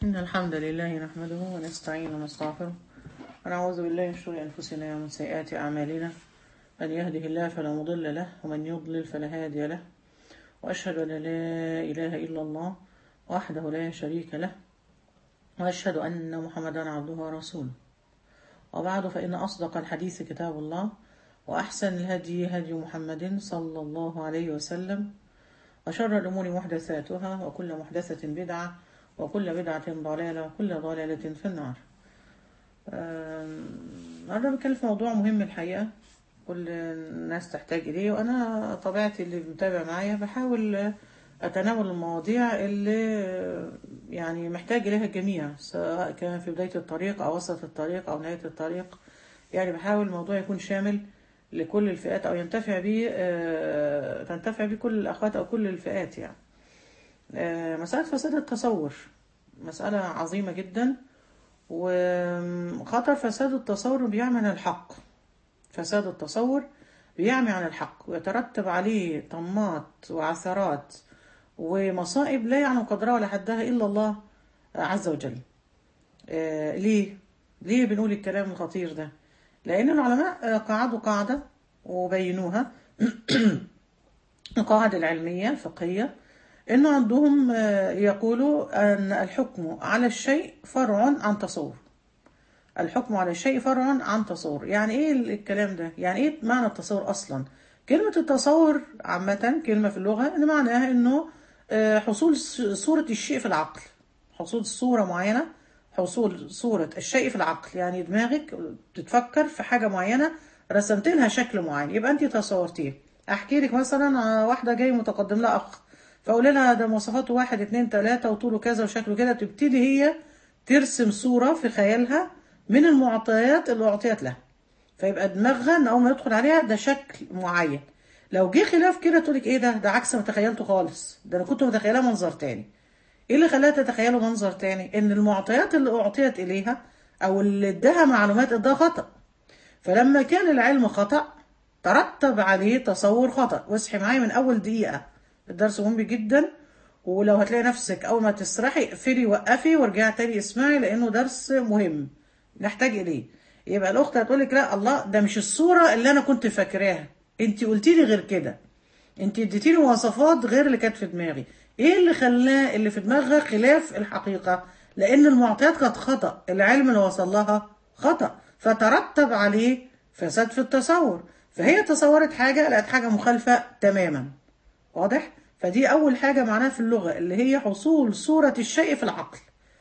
إن الحمد لله نحمده ونستعين ونستغفره ونعوذ بالله من شرور أنفسنا ومن سيئات أعمالنا من يهده الله فلا مضل له ومن يضلل فلا هادي له وأشهد أن لا إله إلا الله وحده لا شريك له وأشهد أن محمدا عبده ورسوله وبعد فإن أصدق الحديث كتاب الله وأحسن الهدي هدي محمد صلى الله عليه وسلم وشر الأمور محدثاتها وكل محدثة بدعة وكل بدعة ضلالة وكل ضلالة في النار النهارده بنتكلم في موضوع مهم الحقيقة كل الناس تحتاج إليه وأنا طبيعتي اللي متابع معايا بحاول أتناول المواضيع اللي يعني محتاج إليها الجميع سواء كان في بداية الطريق أو وسط الطريق أو نهاية الطريق يعني بحاول الموضوع يكون شامل لكل الفئات أو ينتفع به تنتفع به كل الأخوات أو كل الفئات يعني مسألة فساد التصور مسألة عظيمة جدا وخطر فساد التصور بيعمي عن الحق فساد التصور بيعمي عن الحق ويترتب عليه طمات وعثرات ومصائب لا يعلم قدرها ولا حدها إلا الله عز وجل آه ليه؟ ليه بنقول الكلام الخطير ده؟ لأن العلماء قعدوا قاعدة وبينوها القواعد العلمية الفقهية إنه عندهم يقولوا أن الحكم على الشيء فرع عن تصور الحكم على الشيء فرع عن تصور يعني إيه الكلام ده؟ يعني إيه معنى التصور أصلا؟ كلمة التصور عامة كلمة في اللغة إن معناها إنه حصول صورة الشيء في العقل حصول صورة معينة حصول صورة الشيء في العقل يعني دماغك بتتفكر في حاجة معينة رسمت لها شكل معين يبقى أنت تصورتيه أحكي لك مثلا واحدة جاي متقدم لها أخ فأقول لها ده مواصفاته واحد اتنين تلاتة وطوله كذا وشكله كده تبتدي هي ترسم صورة في خيالها من المعطيات اللي أعطيت لها فيبقى دماغها ان اول ما يدخل عليها ده شكل معين لو جه خلاف كده تقول لك ايه ده ده عكس ما تخيلته خالص ده انا كنت متخيلاه منظر تاني ايه اللي خلاها تتخيله منظر تاني ان المعطيات اللي اعطيت اليها او اللي اداها معلومات اداها خطا فلما كان العلم خطا ترتب عليه تصور خطا واصحي معايا من اول دقيقه الدرس مهم جدا ولو هتلاقي نفسك اول ما تسرحي اقفلي وقفي وارجعي تاني اسمعي لانه درس مهم نحتاج اليه يبقى الاخت هتقول لك لا الله ده مش الصوره اللي انا كنت فاكراها انت قلتي لي غير كده انت اديتيني مواصفات غير اللي كانت في دماغي ايه اللي خلاه اللي في دماغها خلاف الحقيقه لان المعطيات كانت خطا العلم اللي وصل لها خطا فترتب عليه فساد في التصور فهي تصورت حاجه لقت حاجه مخالفه تماما واضح فدي اول حاجه معناها في اللغه اللي هي حصول صوره الشيء في العقل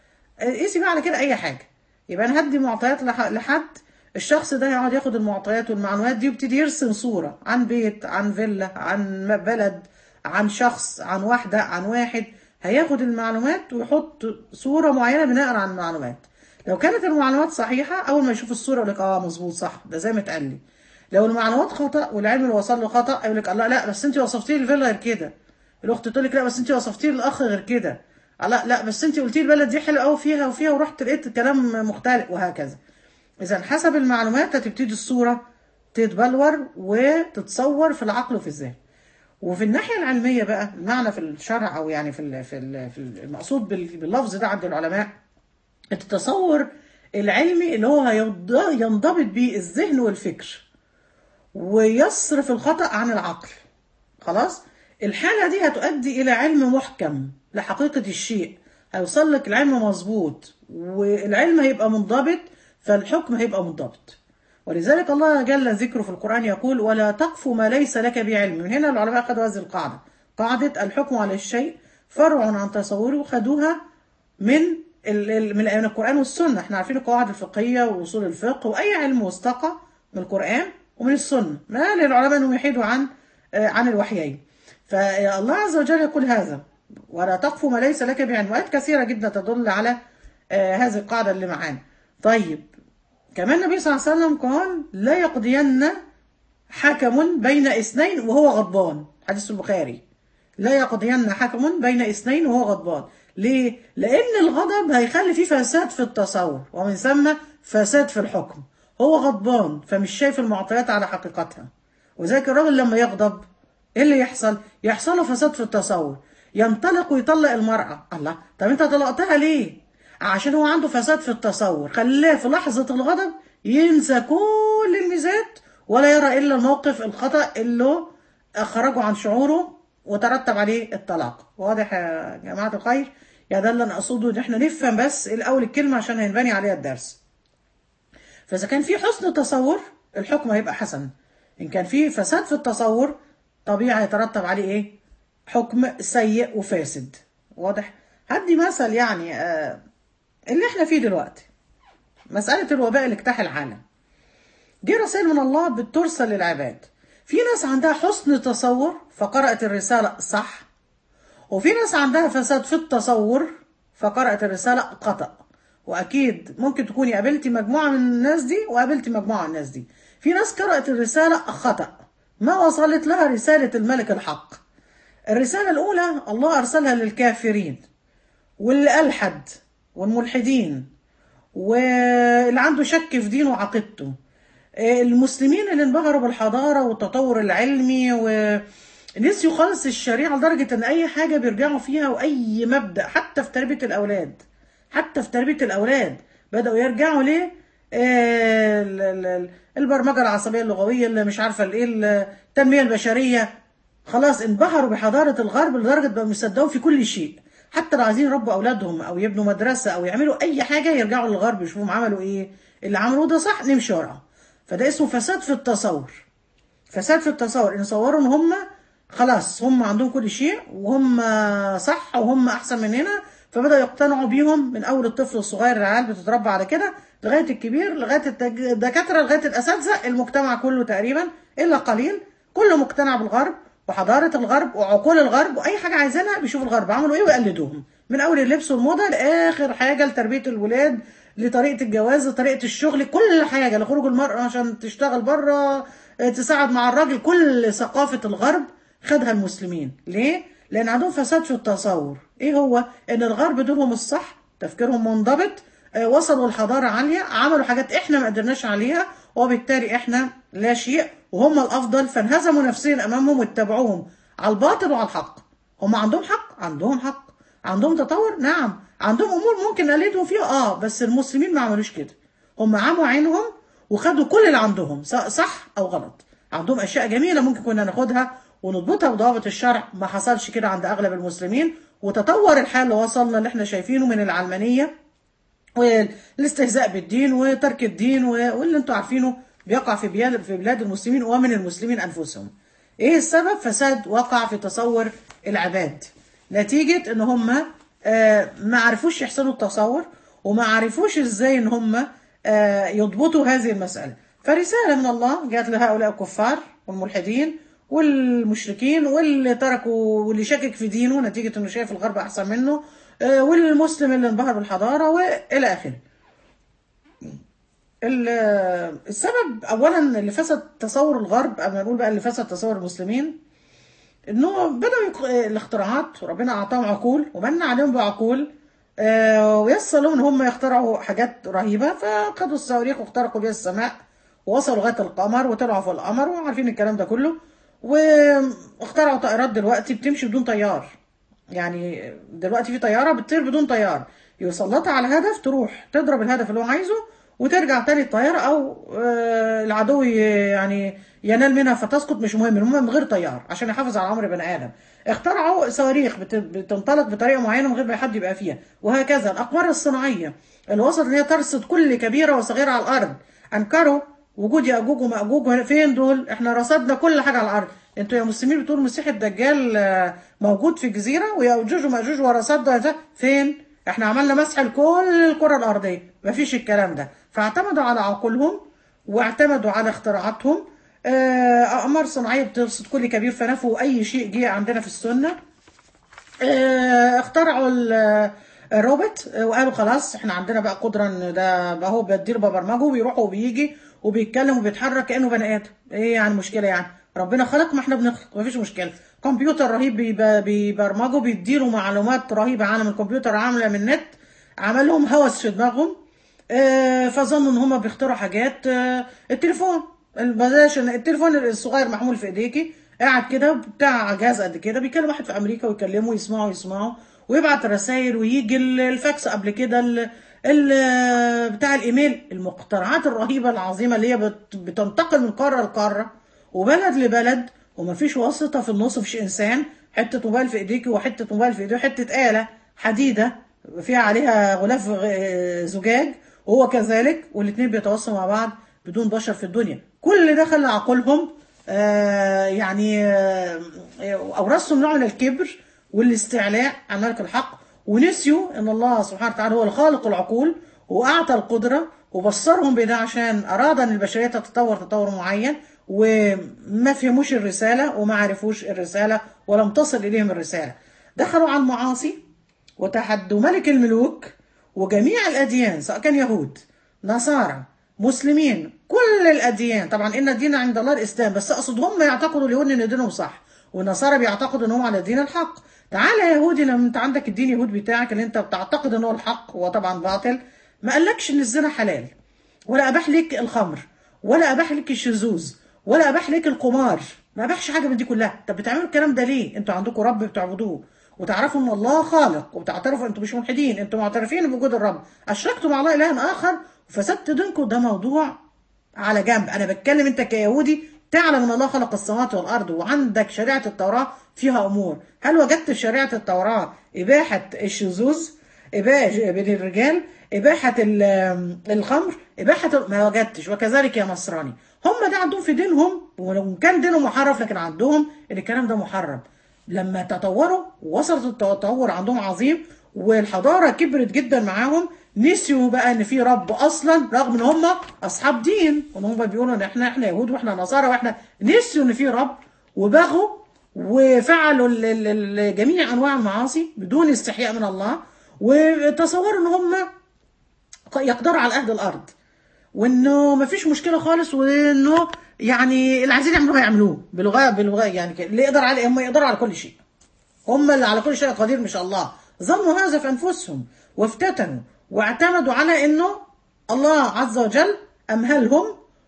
قيسي بقى على كده اي حاجه يبقى انا هدي معطيات لحد الشخص ده يقعد ياخد المعطيات والمعلومات دي ويبتدي يرسم صورة عن بيت عن فيلا عن بلد عن شخص عن واحدة عن واحد هياخد المعلومات ويحط صورة معينة بناء على المعلومات لو كانت المعلومات صحيحة أول ما يشوف الصورة يقول لك اه مظبوط صح ده زي ما اتقال لي لو المعلومات خطأ والعلم اللي وصل له خطأ يقول لك الله لا بس انت وصفتي لي الفيلا غير كده الأخت تقول لك لا بس انت وصفتي لي الأخ غير كده لا لا بس انت قلتي البلد دي حلوه قوي فيها وفيها ورحت لقيت كلام مختلف وهكذا اذا حسب المعلومات هتبتدي الصوره تتبلور وتتصور في العقل وفي الذهن وفي الناحيه العلميه بقى المعنى في الشرع او يعني في في في المقصود باللفظ ده عند العلماء التصور العلمي اللي هو ينضبط بيه الذهن والفكر ويصرف الخطا عن العقل خلاص الحاله دي هتؤدي الى علم محكم لحقيقة الشيء هيوصل لك العلم مظبوط والعلم هيبقى منضبط فالحكم هيبقى منضبط ولذلك الله جل ذكره في القرآن يقول ولا تقف ما ليس لك بعلم من هنا العلماء خدوا هذه القاعدة قاعدة الحكم على الشيء فرع عن تصوره وخدوها من من القرآن والسنة احنا عارفين القواعد الفقهية وأصول الفقه وأي علم مستقى من القرآن ومن السنة ما للعلماء أنهم يحيدوا عن عن الوحيين فالله عز وجل يقول هذا ولا تقف ما ليس لك بعلم وآيات كثيرة جدا تدل على آه هذه القاعدة اللي معانا طيب كمان النبي صلى الله عليه وسلم قال لا يقضين حكم بين اثنين وهو غضبان حديث البخاري لا يقضين حكم بين اثنين وهو غضبان ليه؟ لأن الغضب هيخلي فيه فساد في التصور ومن ثم فساد في الحكم هو غضبان فمش شايف المعطيات على حقيقتها وذلك الراجل لما يغضب ايه اللي يحصل؟ يحصل له فساد في التصور ينطلق ويطلق المرأة الله طب انت طلقتها ليه عشان هو عنده فساد في التصور خلاه في لحظة الغضب ينسى كل الميزات ولا يرى إلا الموقف الخطأ اللي أخرجه عن شعوره وترتب عليه الطلاق واضح يا جماعة الخير يا ده اللي أنا أقصده إن إحنا نفهم بس الأول الكلمة عشان هينبني عليها الدرس فإذا كان في حسن تصور الحكم هيبقى حسن إن كان في فساد في التصور طبيعي يترتب عليه إيه حكم سيء وفاسد واضح هدي مثل يعني آه اللي احنا فيه دلوقتي مسألة الوباء اللي اجتاح العالم دي رسائل من الله بترسل للعباد في ناس عندها حسن تصور فقرأت الرسالة صح وفي ناس عندها فساد في التصور فقرأت الرسالة خطأ وأكيد ممكن تكوني قابلتي مجموعة من الناس دي وقابلتي مجموعة من الناس دي في ناس قرأت الرسالة خطأ ما وصلت لها رسالة الملك الحق الرسالة الأولى الله أرسلها للكافرين والألحد والملحدين واللي عنده شك في دينه وعقيدته المسلمين اللي انبهروا بالحضارة والتطور العلمي ونسيوا خالص الشريعة لدرجة ان اي حاجة بيرجعوا فيها واي مبدأ حتى في تربية الاولاد حتى في تربية الاولاد بدأوا يرجعوا ليه البرمجة العصبية اللغوية اللي مش عارفة الايه التنمية البشرية خلاص انبهروا بحضارة الغرب لدرجة بقوا يصدقوا في كل شيء حتى لو عايزين يربوا اولادهم او يبنوا مدرسة او يعملوا اي حاجة يرجعوا للغرب يشوفوهم عملوا ايه اللي عملوه ده صح نمشي وراه فده اسمه فساد في التصور فساد في التصور ان صوروا ان هم خلاص هم عندهم كل شيء وهم صح وهم احسن مننا فبدأوا يقتنعوا بيهم من اول الطفل الصغير العيال بتتربى على كده لغايه الكبير لغايه الدكاتره لغايه الاساتذه المجتمع كله تقريبا الا قليل كله مقتنع بالغرب وحضاره الغرب وعقول الغرب واي حاجه عايزينها بيشوفوا الغرب عملوا ايه ويقلدوهم من اول اللبس والموضه لاخر حاجه لتربيه الولاد لطريقه الجواز لطريقه الشغل كل حاجه لخروج المراه عشان تشتغل بره تساعد مع الراجل كل ثقافه الغرب خدها المسلمين ليه لان عندهم فساد في التصور ايه هو ان الغرب دولهم الصح تفكيرهم منضبط وصلوا لحضاره عاليه عملوا حاجات احنا ما قدرناش عليها وبالتالي احنا لا شيء وهم الافضل فانهزموا نفسيا امامهم واتبعوهم على الباطل وعلى الحق هم عندهم حق عندهم حق عندهم تطور نعم عندهم امور ممكن نقلدهم فيها اه بس المسلمين ما عملوش كده هم عموا عينهم وخدوا كل اللي عندهم صح او غلط عندهم اشياء جميله ممكن كنا ناخدها ونضبطها بضوابط الشرع ما حصلش كده عند اغلب المسلمين وتطور الحال اللي وصلنا اللي احنا شايفينه من العلمانيه والاستهزاء بالدين وترك الدين واللي انتوا عارفينه بيقع في بلاد في بلاد المسلمين ومن المسلمين انفسهم. ايه السبب؟ فساد وقع في تصور العباد. نتيجه ان هم ما عرفوش يحسنوا التصور وما عرفوش ازاي ان هم يضبطوا هذه المساله. فرساله من الله جاءت لهؤلاء الكفار والملحدين والمشركين واللي تركوا واللي شاكك في دينه نتيجه انه شايف الغرب احسن منه والمسلم اللي انبهر بالحضاره والى اخره. السبب اولا اللي فسد تصور الغرب قبل ما نقول بقى اللي فسد تصور المسلمين انه بدأوا يق... الاختراعات ربنا اعطاهم عقول ومن عليهم بعقول آه ويسر لهم ان هم يخترعوا حاجات رهيبه فخدوا الصواريخ واخترقوا بيها السماء ووصلوا لغايه القمر وطلعوا في القمر وعارفين الكلام ده كله واخترعوا طائرات دلوقتي بتمشي بدون طيار يعني دلوقتي في طياره بتطير بدون طيار يسلطها على هدف تروح تضرب الهدف اللي هو عايزه وترجع تاني الطيارة أو العدو يعني ينال منها فتسقط مش مهم المهم من غير طيار عشان يحافظ على عمر بني آدم اخترعوا صواريخ بتنطلق بطريقة معينة من غير ما حد يبقى فيها وهكذا الأقمار الصناعية اللي وصلت إن هي ترصد كل كبيرة وصغيرة على الأرض أنكروا وجود يأجوج ومأجوج فين دول؟ احنا رصدنا كل حاجة على الأرض انتوا يا مسلمين بتقولوا مسيح الدجال موجود في جزيرة ويأجوج ومأجوج ورصدنا ده فين؟ احنا عملنا مسح لكل الكرة الأرضية مفيش الكلام ده فاعتمدوا على عقولهم واعتمدوا على اختراعاتهم أقمار صناعية بترصد كل كبير فنفوا أي شيء جه عندنا في السنة اخترعوا الروبوت وقالوا خلاص احنا عندنا بقى قدرة ان ده بقى هو بيدير ببرمجه وبيروح وبيجي وبيتكلم وبيتحرك كأنه بني آدم ايه يعني المشكلة يعني ربنا خلق ما احنا بنخلق مفيش مشكلة كمبيوتر رهيب بيبرمجوا بيديروا معلومات رهيبة عالم الكمبيوتر عاملة من النت عمل لهم هوس في دماغهم اه فظنوا ان هم بيختاروا حاجات اه التليفون بلاش التليفون الصغير محمول في ايديكي قاعد كده بتاع جهاز قد كده بيكلم واحد في امريكا ويكلمه يسمعه يسمعه ويبعت رسائل ويجي ال- الفاكس قبل كده ال- ال- بتاع الايميل المخترعات الرهيبه العظيمه اللي هي بت- بتنتقل من قاره لقاره وبلد لبلد ومفيش واسطه في النص مفيش انسان حته موبايل في ايديك وحته موبايل في ايديه وحته اله حديده فيها عليها غلاف غ- زجاج وهو كذلك والاثنين بيتواصلوا مع بعض بدون بشر في الدنيا كل ده خلى عقولهم آه يعني آه اورثهم نوع من الكبر والاستعلاء عن ملك الحق ونسيوا ان الله سبحانه وتعالى هو الخالق العقول واعطى القدره وبصرهم بده عشان اراد ان البشريه تتطور تطور معين وما فهموش الرساله وما عرفوش الرساله ولم تصل اليهم الرساله دخلوا على المعاصي وتحدوا ملك الملوك وجميع الاديان سواء كان يهود نصارى مسلمين كل الاديان طبعا ان الدين عند الله الاسلام بس اقصد هم يعتقدوا اليهود ان دينهم صح والنصارى بيعتقدوا ان هم على دين الحق تعالى يا يهودي لما انت عندك الدين يهود بتاعك اللي انت بتعتقد ان هو الحق هو طبعا باطل ما قالكش ان الزنا حلال ولا اباح لك الخمر ولا اباح لك الشذوذ ولا اباح لك القمار ما اباحش حاجه من دي كلها طب بتعملوا الكلام ده ليه انتوا عندكم رب بتعبدوه وتعرفوا ان الله خالق وبتعترفوا انتوا مش ملحدين انتوا معترفين بوجود الرب اشركتوا مع الله الها اخر وفسدت دينكم ده موضوع على جنب انا بتكلم انت كيهودي تعلم ان الله خلق السماوات والارض وعندك شريعه التوراه فيها امور هل وجدت في شريعه التوراه اباحه الشذوذ اباحه بين الرجال اباحه ال- الخمر اباحه ما وجدتش وكذلك يا نصراني هم ده عندهم في دينهم ولو كان دينهم محرف لكن عندهم ان الكلام ده محرم لما تطوروا وصلت التطور عندهم عظيم والحضاره كبرت جدا معاهم نسيوا بقى ان في رب اصلا رغم ان هم اصحاب دين وان هم بيقولوا ان احنا احنا يهود واحنا نصارى واحنا نسيوا ان في رب وبغوا وفعلوا ال- ال- ال- جميع انواع المعاصي بدون استحياء من الله وتصوروا ان هم يقدروا على اهل الارض وانه ما فيش مشكله خالص وانه يعني اللي عايزين يعملوه هيعملوه باللغه باللغه يعني كده. اللي يقدر على هم يقدروا على كل شيء هم اللي على كل شيء قدير مش الله ظنوا هذا في انفسهم وافتتنوا واعتمدوا على انه الله عز وجل امهلهم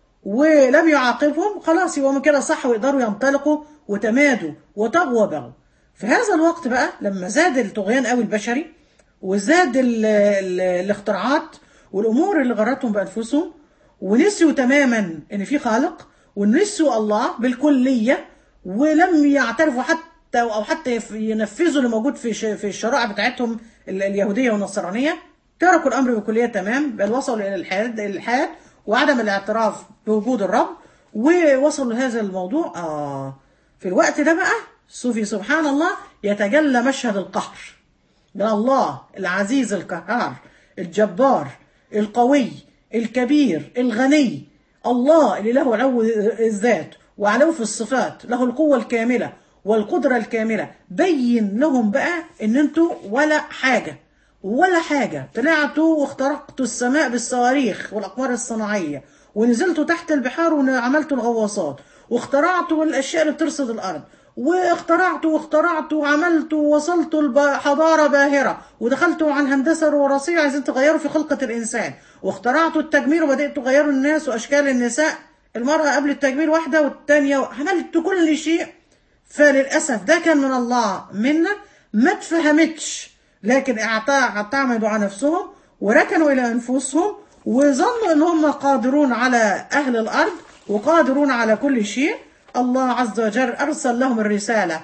ولم يعاقبهم خلاص يبقوا من كده صح ويقدروا ينطلقوا وتمادوا وطغوا وبغوا في هذا الوقت بقى لما زاد الطغيان قوي البشري وزاد ال ال الاختراعات والامور اللي غرتهم بانفسهم ونسيوا تماما ان في خالق ونسيوا الله بالكليه ولم يعترفوا حتى او حتى يف- ينفذوا اللي موجود في ش- في الشرائع بتاعتهم ال- اليهوديه والنصرانيه تركوا الامر بالكليه تمام بل وصلوا الى الالحاد الالحاد وعدم الاعتراف بوجود الرب ووصلوا لهذا الموضوع اه في الوقت ده بقى صوفي سبحان الله يتجلى مشهد القهر ده الله العزيز القهار الجبار القوي الكبير الغني الله اللي له علو الذات وعلو في الصفات له القوة الكاملة والقدرة الكاملة بين لهم بقى ان انتوا ولا حاجة ولا حاجة طلعتوا واخترقتوا السماء بالصواريخ والأقمار الصناعية ونزلتوا تحت البحار وعملتوا الغواصات واخترعتوا الأشياء اللي بترصد الأرض واخترعتوا واخترعتوا وعملتوا ووصلتوا لحضارة باهرة ودخلتوا عن هندسة وراثية عايزين تغيروا في خلقة الإنسان واخترعتوا التجميل وبدأتوا تغيروا الناس وأشكال النساء المرأة قبل التجميل واحدة والتانية عملتوا كل شيء فللأسف ده كان من الله منا ما اتفهمتش لكن اعت- اعتمدوا على نفسهم وركنوا إلى أنفسهم وظنوا إن هم قادرون على أهل الأرض وقادرون على كل شيء الله عز وجل أرسل لهم الرسالة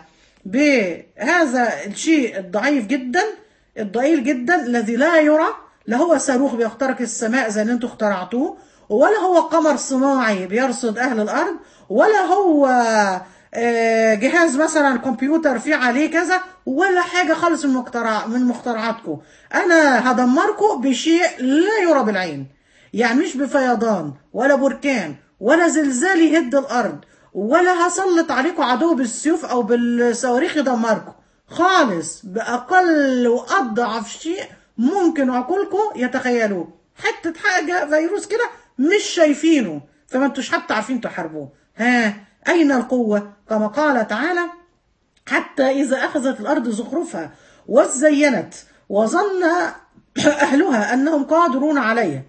بهذا الشيء الضعيف جدا الضئيل جدا الذي لا يرى لا هو صاروخ بيخترق السماء زي اللي انتوا اخترعتوه ولا هو قمر صناعي بيرصد أهل الأرض ولا هو آه، جهاز مثلا كمبيوتر فيه عليه كذا ولا حاجة خالص من مخترع من مخترعاتكم أنا هدمركم بشيء لا يرى بالعين يعني مش بفيضان ولا بركان ولا زلزال يهد الأرض ولا هسلط عليكم عدو بالسيوف أو بالصواريخ يدمركم خالص بأقل وأضعف شيء ممكن عقولكم يتخيلوه حتة حاجة فيروس كده مش شايفينه فما انتوش حتى عارفين تحاربوه ها أين القوة كما قال تعالى حتى إذا أخذت الأرض زخرفها وزينت وظن أهلها أنهم قادرون عليها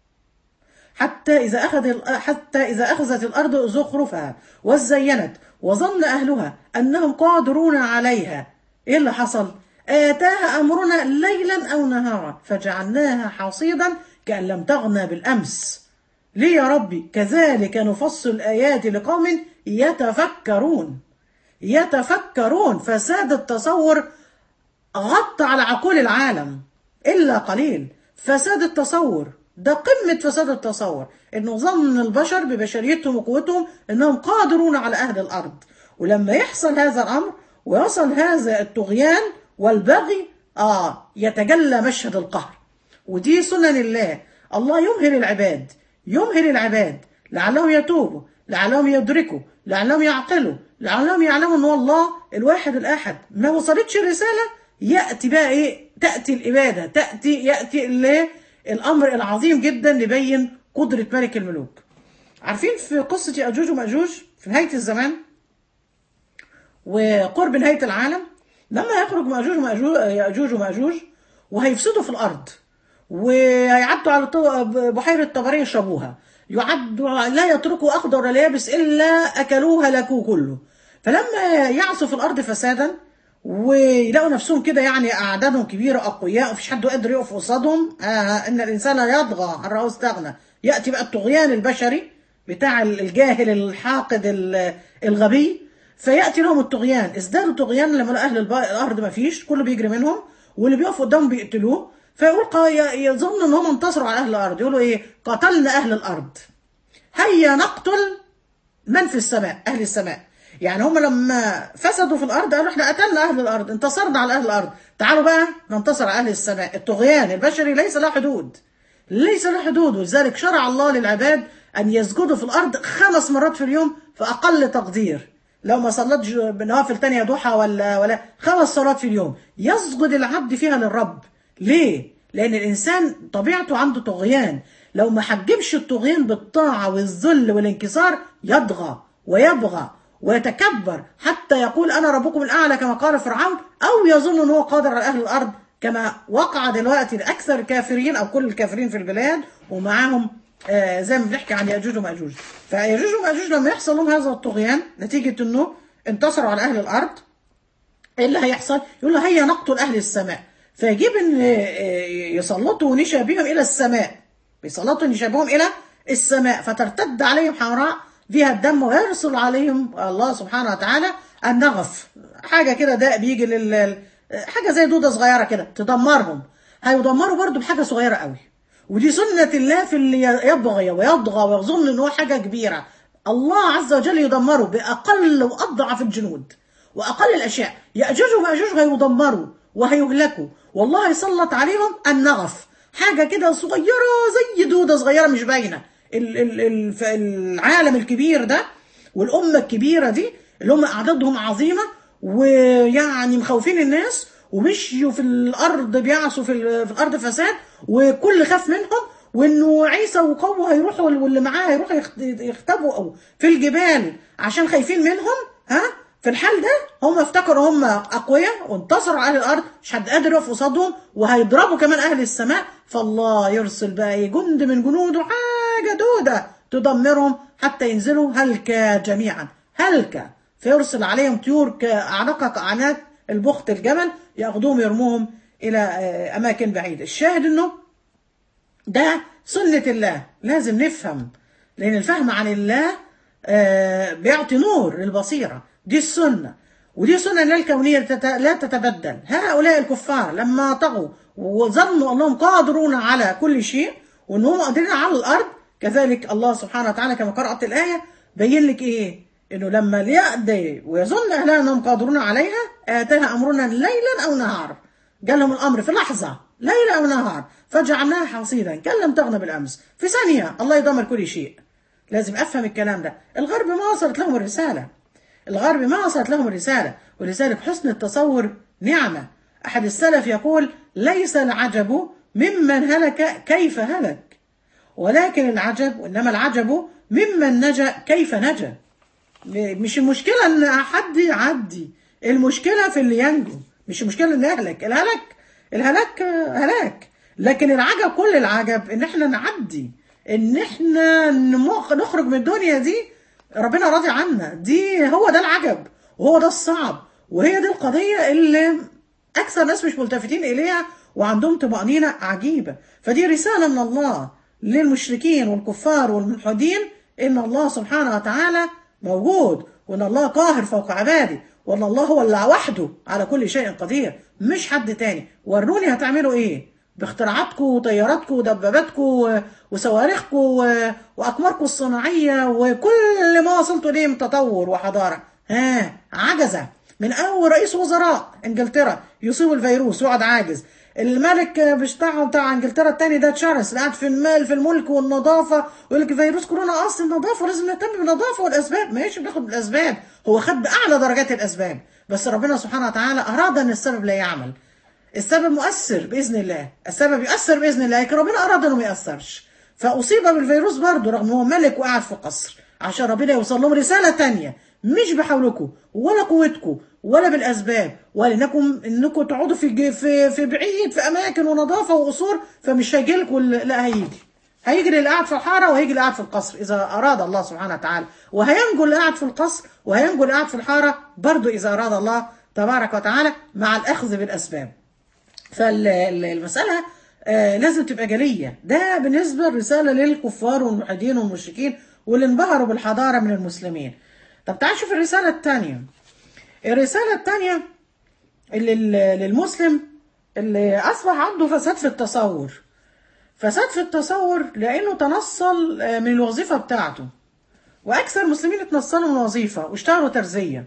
حتى إذا أخذ حتى إذا أخذت الأرض زخرفها وزينت وظن أهلها أنهم قادرون عليها إيه اللي حصل؟ آتاها أمرنا ليلا أو نهارا فجعلناها حصيدا كأن لم تغنى بالأمس ليه يا ربي كذلك نفصل الآيات لقوم يتفكرون يتفكرون فساد التصور غطى على عقول العالم إلا قليل فساد التصور ده قمة فساد التصور إنه ظن البشر ببشريتهم وقوتهم إنهم قادرون على أهل الأرض ولما يحصل هذا الأمر ويصل هذا الطغيان والبغي آه يتجلى مشهد القهر ودي سنن الله الله يمهل العباد يمهل العباد لعلهم يتوبوا لعلهم يدركوا لعلهم يعقلوا لعلهم يعلموا ان هو الله الواحد الاحد ما وصلتش الرساله ياتي بقى ايه تاتي الاباده تاتي ياتي اللي الامر العظيم جدا لبين قدره ملك الملوك عارفين في قصه ياجوج وماجوج في نهايه الزمان وقرب نهايه العالم لما يخرج ماجوج وماجوج ياجوج وماجوج وهيفسدوا في الارض وهيعدوا على طو- بحيره طبريه يشربوها يعدوا لا يتركوا اخضر ولا يابس الا اكلوه هلكوه كله فلما يعصوا في الارض فسادا ويلاقوا نفسهم كده يعني اعدادهم كبيره اقوياء ومفيش حد قادر يقف قصادهم آه ان الانسان يطغى عن رأوا استغنى ياتي بقى الطغيان البشري بتاع الجاهل الحاقد ال- الغبي فياتي لهم الطغيان ازدادوا طغيان لما لقوا اهل الب- الارض ما فيش كله بيجري منهم واللي بيقف قدامهم بيقتلوه فيقول قا- ي- يظن ان هم انتصروا على اهل الارض يقولوا ايه قتلنا اهل الارض هيا نقتل من في السماء اهل السماء يعني هم لما فسدوا في الارض قالوا احنا قتلنا اهل الارض انتصرنا على اهل الارض تعالوا بقى ننتصر على اهل السماء الطغيان البشري ليس له حدود ليس له حدود ولذلك شرع الله للعباد ان يسجدوا في الارض خمس مرات في اليوم في اقل تقدير لو ما صلتش بنوافل تانية ضحى ولا ولا خمس صلوات في اليوم يسجد العبد فيها للرب ليه؟ لأن الإنسان طبيعته عنده طغيان لو ما حجبش الطغيان بالطاعة والذل والانكسار يطغى ويبغى ويتكبر حتى يقول أنا ربكم الأعلى كما قال فرعون أو يظن أنه قادر على أهل الأرض كما وقع دلوقتي لأكثر الكافرين أو كل الكافرين في البلاد ومعاهم آه زي ما بنحكي عن يأجوج ومأجوج فيأجوج ومأجوج لما يحصل لهم هذا الطغيان نتيجة أنه انتصروا على أهل الأرض ايه اللي هيحصل؟ يقول له هيا نقتل اهل السماء فيجيب ان يسلطوا نشابهم الى السماء بيسلطوا نشابهم الى السماء فترتد عليهم حمراء فيها الدم ويرسل عليهم الله سبحانه وتعالى النغف حاجه كده داء بيجي لل حاجه زي دوده صغيره كده تدمرهم هيدمروا برضو بحاجه صغيره قوي ودي سنه الله في اللي يبغي ويطغى ويظن ان هو حاجه كبيره الله عز وجل يدمره باقل واضعف الجنود واقل الاشياء ياجوج وماجوج هيدمروا وهيهلكوا والله يسلط عليهم النغف حاجه كده صغيره زي دوده صغيره مش باينه ال- ال- ال- ف- العالم الكبير ده والامه الكبيره دي اللي هم اعدادهم عظيمه ويعني مخوفين الناس ومشيوا في الارض بيعصوا في, ال- في الارض فساد وكل خاف منهم وانه عيسى وقومه هيروحوا واللي معاه هيروحوا يخت- يختبوا في الجبال عشان خايفين منهم ها في الحال ده هم افتكروا هم اقوياء وانتصروا على اهل الارض مش حد قادر يقف قصادهم وهيضربوا كمان اهل السماء فالله يرسل بقى إيه جند من جنوده حاجه دوده تدمرهم حتى ينزلوا هلكا جميعا هلكا فيرسل عليهم طيور كأعناق كأعناق البخت الجمل ياخذوهم يرموهم الى آه، اماكن بعيده الشاهد انه ده سنة الله لازم نفهم لأن الفهم عن الله آه، بيعطي نور للبصيرة دي السنة ودي سنة الله الكونية تت- لا تتبدل هؤلاء الكفار لما طغوا وظنوا أنهم قادرون على كل شيء وأنهم قادرين على الأرض كذلك الله سبحانه وتعالى كما قرأت الآية بين لك إيه إنه لما يأدي ويظن أهلها أنهم قادرون عليها آتاها أمرنا ليلا أو نهارا جالهم الامر في لحظه ليل او نهار فجعلناها حصيدا كان لم تغنى بالامس في ثانيه الله يدمر كل شيء لازم افهم الكلام ده الغرب ما وصلت لهم الرساله الغرب ما وصلت لهم الرساله ولذلك حسن التصور نعمه احد السلف يقول ليس العجب ممن هلك كيف هلك ولكن العجب وانما العجب ممن نجا كيف نجا مش المشكلة ان حد يعدي المشكلة في اللي ينجو مش المشكلة ان يهلك الهلك الهلاك آه، هلاك لكن العجب كل العجب ان احنا نعدي ان احنا نمخ- نخرج من الدنيا دي ربنا راضي عنا دي هو ده العجب وهو ده الصعب وهي دي القضية اللي اكثر ناس مش ملتفتين اليها وعندهم طمانينه عجيبه فدي رساله من الله للمشركين والكفار والملحدين ان الله سبحانه وتعالى موجود وان الله قاهر فوق عباده وان الله هو اللي وحده على كل شيء قدير مش حد تاني وروني هتعملوا ايه باختراعاتكم وطياراتكم ودباباتكم و- وصواريخكم و- واقماركم الصناعيه وكل ما وصلتوا اليه من تطور وحضاره ها عجزه من اول رئيس وزراء انجلترا يصيب الفيروس يقعد عاجز الملك بتاعهم بتاع انجلترا التاني ده تشارلز اللي قاعد في المال في الملك والنظافه ويقول لك فيروس كورونا اصل النظافه لازم نهتم بالنظافه والاسباب ماشي بناخد بالاسباب هو خد باعلى درجات الاسباب بس ربنا سبحانه وتعالى اراد ان السبب لا يعمل السبب مؤثر باذن الله السبب يؤثر باذن الله لكن ربنا اراد انه ما ياثرش فاصيب بالفيروس برضه رغم هو ملك وقاعد في قصر عشان ربنا يوصل لهم رساله تانية مش بحولكم ولا قوتكم ولا بالاسباب ولانكم انكم تقعدوا في ج- في في بعيد في اماكن ونظافه وقصور فمش هيجي لكم لا هيجي هيجي اللي قاعد في الحاره وهيجي اللي قاعد في القصر اذا اراد الله سبحانه وتعالى وهينجو اللي قاعد في القصر وهينجو اللي قاعد في الحاره برضه اذا اراد الله تبارك وتعالى مع الاخذ بالاسباب فالمسألة آه، لازم تبقى جلية ده بالنسبة الرسالة للكفار والملحدين والمشركين واللي انبهروا بالحضارة من المسلمين طب تعال شوف الرسالة الثانية الرسالة الثانية اللي ال- للمسلم اللي أصبح عنده فساد في التصور فساد في التصور لأنه تنصل آه، من الوظيفة بتاعته وأكثر المسلمين اتنصلوا من الوظيفة واشتغلوا ترزية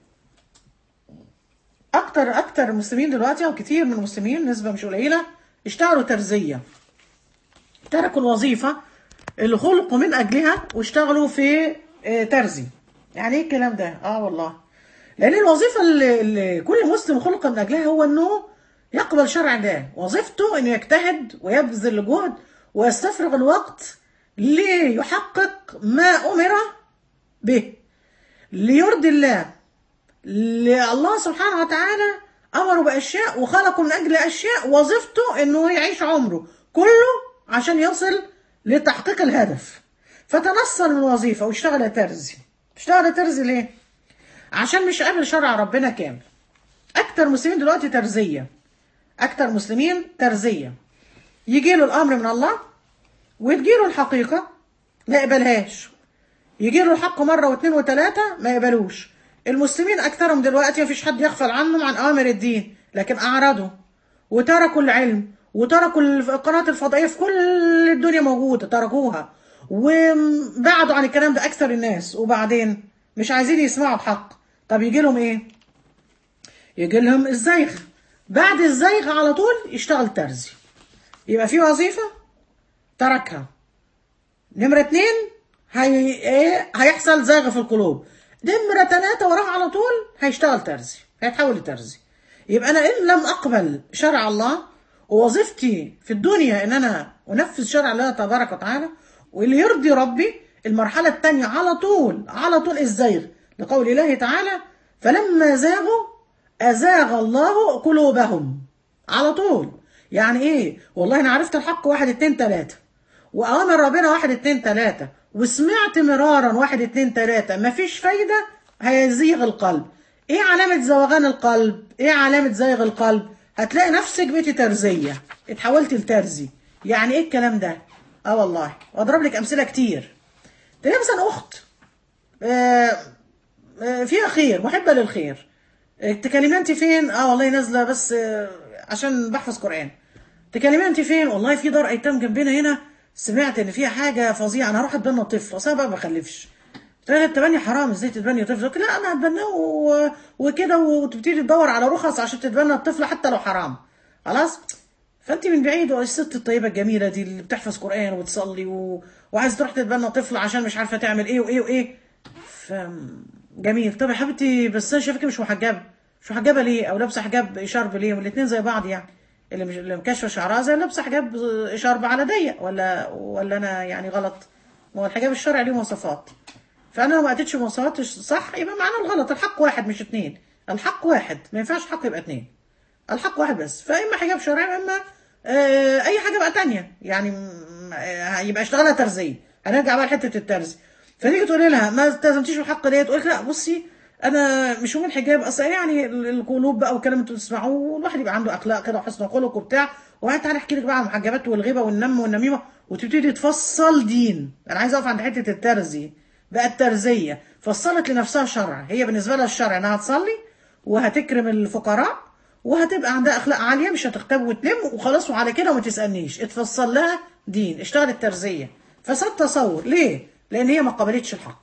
اكتر اكتر المسلمين دلوقتي او كتير من المسلمين نسبه مش قليله اشتغلوا ترزيه تركوا الوظيفه اللي خلقوا من اجلها واشتغلوا في آه، ترزي يعني ايه الكلام ده اه والله لان الوظيفه اللي, اللي كل مسلم خلق من اجلها هو انه يقبل شرع الله وظيفته انه يجتهد ويبذل جهد ويستفرغ الوقت ليحقق ما امر به ليرضي الله اللي الله سبحانه وتعالى امره باشياء وخلقه من اجل اشياء وظيفته انه يعيش عمره كله عشان يصل لتحقيق الهدف فتنصل من الوظيفه واشتغل ترزي اشتغل ترزي ليه عشان مش قابل شرع ربنا كامل اكتر مسلمين دلوقتي ترزيه اكتر مسلمين ترزيه يجي له الامر من الله وتجي له الحقيقه ما يقبلهاش يجي له الحق مره واثنين وثلاثه ما يقبلوش المسلمين اكثرهم دلوقتي مفيش حد يغفل عنهم عن اوامر الدين لكن اعرضوا وتركوا العلم وتركوا القناه الفضائيه في كل الدنيا موجوده تركوها وبعدوا عن الكلام ده اكثر الناس وبعدين مش عايزين يسمعوا الحق طب يجي لهم ايه يجي لهم الزيغ بعد الزيغ على طول يشتغل ترزي يبقى في وظيفه تركها نمرة اتنين هي... ايه هيحصل زاغ في القلوب نمرة تلاتة وراها على طول هيشتغل ترزي هيتحول لترزي يبقى انا ان لم اقبل شرع الله ووظيفتي في الدنيا ان انا انفذ شرع الله تبارك وتعالى واللي يرضي ربي المرحلة التانية على طول على طول الزيغ لقول الله تعالى فلما زاغوا أزاغ الله قلوبهم على طول يعني ايه والله انا عرفت الحق واحد اتنين تلاتة وأوامر ربنا واحد اتنين تلاتة وسمعت مرارا واحد اتنين تلاتة مفيش فايدة هيزيغ القلب ايه علامة زوغان القلب ايه علامة زيغ القلب هتلاقي نفسك بقيتي ترزية اتحولتي لترزي يعني ايه الكلام ده اه والله واضرب لك امثلة كتير تلاقي مثلا اخت آه آه فيها خير محبة للخير آه، تكلمي انت فين اه والله نازلة بس آه عشان بحفظ قرآن تكلمي انت فين والله في دار ايتام جنبنا هنا سمعت ان فيها حاجه فظيعه انا هروح اتبنى طفل اصل انا بقى ما بخلفش قلت لها التبني حرام ازاي تتبني طفل قلت لا انا هتبناه و... وكده وتبتدي تدور على رخص عشان تتبنى الطفل حتى لو حرام خلاص فانت من بعيد الست الطيبه الجميله دي اللي بتحفظ قران وتصلي و... وعايز تروح تتبنى طفل عشان مش عارفه تعمل ايه وايه وايه ف جميل طب يا حبيبتي بس انا شايفاكي مش محجبه مش محجبه ليه او لابسه حجاب شرب ليه والاثنين زي بعض يعني اللي مش اللي مكشفه شعرها زي اللي لابسه حجاب شرب على ضيق ولا ولا انا يعني غلط ما هو الحجاب الشرعي ليه مواصفات فانا لو ما اتيتش مواصفات صح يبقى معنى الغلط الحق واحد مش اتنين الحق واحد ما ينفعش الحق يبقى اتنين الحق واحد بس فاما حجاب شرعي واما آه اي حاجه بقى تانية يعني م- آه، يبقى اشتغلها ترزيه هنرجع بقى لحته الترزي فتيجي تقولي لها ما التزمتيش بالحق ديت تقول لك لا بصي انا مش مهم الحجاب اصلا يعني القلوب بقى والكلام اللي انتوا بتسمعوه والواحد يبقى عنده اخلاق كده وحسن خلق وبتاع وبعدين تعالى احكي لك بقى عن المحجبات والغيبه والنم والنميمه وتبتدي تفصل دين انا عايز اقف عند حته الترزي بقى الترزيه فصلت لنفسها شرع هي بالنسبه لها الشرع انها تصلي وهتكرم الفقراء وهتبقى عندها اخلاق عاليه مش هتغتاب وتنم وخلاص وعلى كده وما تسالنيش اتفصل لها دين اشتغلت ترزيه فساد تصور ليه لان هي ما قبلتش الحق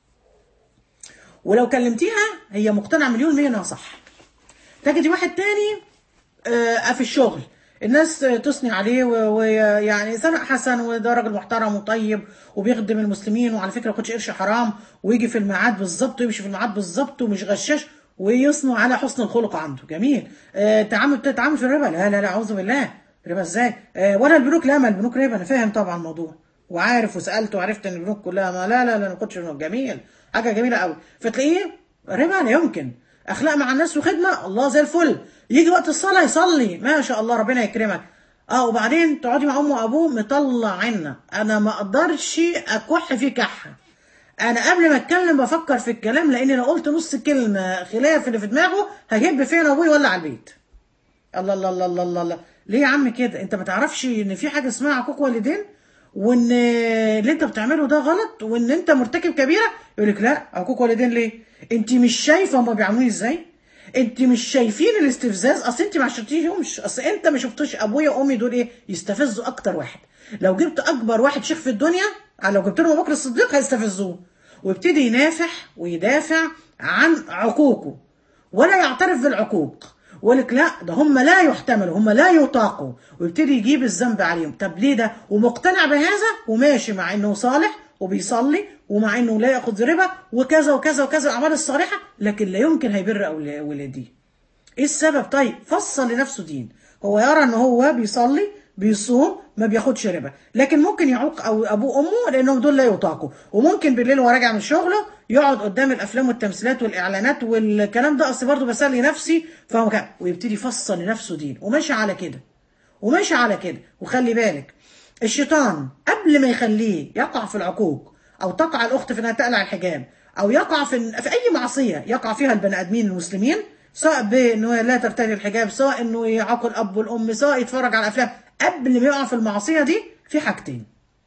ولو كلمتيها هي مقتنعه مليون مية انها صح تجدي واحد تاني آه، في الشغل الناس تثني عليه و- ويعني ثناء حسن وده راجل محترم وطيب وبيخدم المسلمين وعلى فكره ما كنتش قرش حرام ويجي في الميعاد بالظبط ويمشي في الميعاد بالظبط ومش غشاش ويصنع على حسن الخلق عنده جميل آه، تعامل تعامل في الربا لا لا لا اعوذ بالله ربا ازاي آه، ولا البنوك لا ما البنوك ربا انا فاهم طبعا الموضوع وعارف وسالت وعرفت ان البنوك كلها ما لا لا لا ما كنتش بنوك جميل حاجه جميله قوي فتلاقيه ربا لا يمكن اخلاق مع الناس وخدمه الله زي الفل يجي وقت الصلاه يصلي ما شاء الله ربنا يكرمك اه وبعدين تقعدي مع امه وابوه مطلع عنا انا ما اقدرش اكح في كحه انا قبل ما اتكلم بفكر في الكلام لان لو قلت نص كلمه خلاف اللي في دماغه هجيب فين ابوي ولا على البيت الله الله الله الله الله, الله. ليه يا عم كده انت ما تعرفش ان في حاجه اسمها عقوق والدين وان اللي انت بتعمله ده غلط وان انت مرتكب كبيره يقول لك لا عقوق والدين ليه انت مش شايفه هما بيعملوني ازاي انت مش شايفين الاستفزاز اصل انت ما عشرتيهمش اصل انت ما شفتوش ابويا وامي دول ايه يستفزوا اكتر واحد لو جبت اكبر واحد شيخ في الدنيا لو جبت لهم ابو بكر الصديق هيستفزوه ويبتدي ينافح ويدافع عن عقوقه ولا يعترف بالعقوق ولك لا ده هم لا يحتملوا هم لا يطاقوا ويبتدي يجيب الذنب عليهم طب ليه ده ومقتنع بهذا وماشي مع انه صالح وبيصلي ومع انه لا ياخذ ربا وكذا وكذا وكذا الاعمال الصالحه لكن لا يمكن هيبر أول- ولاديه ايه السبب طيب فصل لنفسه دين هو يرى ان هو بيصلي بيصوم ما بياخدش ربا لكن ممكن يعوق او ابوه وامه لانهم دول لا يطاقوا وممكن بالليل وهو راجع من شغله يقعد قدام الافلام والتمثيلات والاعلانات والكلام ده اصل برضه بسلي نفسي فهو كده ويبتدي يفصل لنفسه دين وماشي على كده وماشي على كده وخلي بالك الشيطان قبل ما يخليه يقع في العقوق او تقع الاخت في انها تقلع الحجاب او يقع في في اي معصيه يقع فيها البني ادمين المسلمين سواء بانه لا ترتدي الحجاب سواء انه يعاق الاب والام سواء يتفرج على افلام قبل ما يقع في المعصيه دي في حاجتين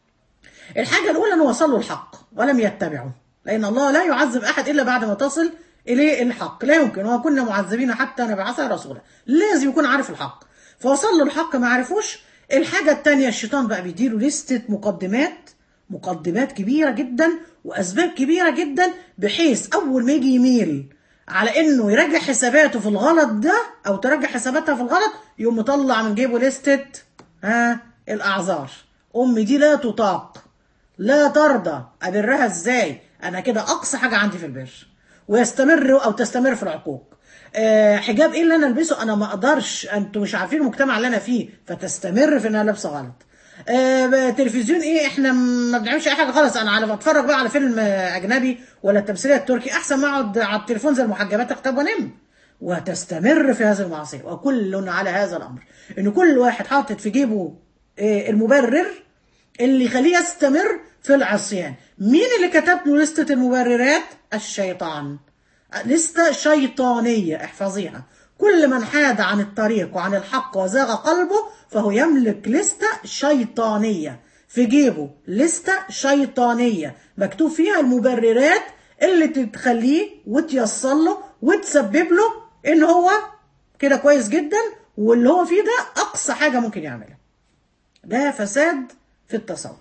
الحاجه الاولى انه وصل له الحق ولم يتبعه لان الله لا يعذب احد الا بعد ما تصل اليه الحق لا يمكن وما كنا معذبين حتى نبعث رسولا لازم يكون عارف الحق فوصل له الحق ما عرفوش الحاجه الثانيه الشيطان بقى بيديله لستة مقدمات مقدمات كبيره جدا واسباب كبيره جدا بحيث اول ما يجي يميل على انه يرجع حساباته في الغلط ده او ترجع حساباتها في الغلط يقوم مطلع من جيبه لستة ها الاعذار امي دي لا تطاق لا ترضى أبرها إزاي أنا كده أقصى حاجة عندي في البر ويستمر أو تستمر في العقوق أه حجاب إيه اللي أنا ألبسه أنا ما أقدرش أنتوا مش عارفين المجتمع اللي أنا فيه فتستمر في إن أنا لابسة غلط أه تلفزيون إيه إحنا ما بنعملش أي حاجة خالص أنا على بتفرج بقى على فيلم آه، أجنبي ولا التمثيلية التركي أحسن ما أقعد على التليفون زي المحجبات أكتب وأنام وتستمر في هذه المعصية وكل على هذا الأمر إن كل واحد حاطط في جيبه آه، المبرر اللي يخليه يستمر في العصيان مين اللي كتب له لستة المبررات الشيطان لستة شيطانية احفظيها كل من حاد عن الطريق وعن الحق وزاغ قلبه فهو يملك لستة شيطانية في جيبه لستة شيطانية مكتوب فيها المبررات اللي تخليه وتيسر له وتسبب له ان هو كده كويس جدا واللي هو فيه ده اقصى حاجة ممكن يعملها ده فساد في التصور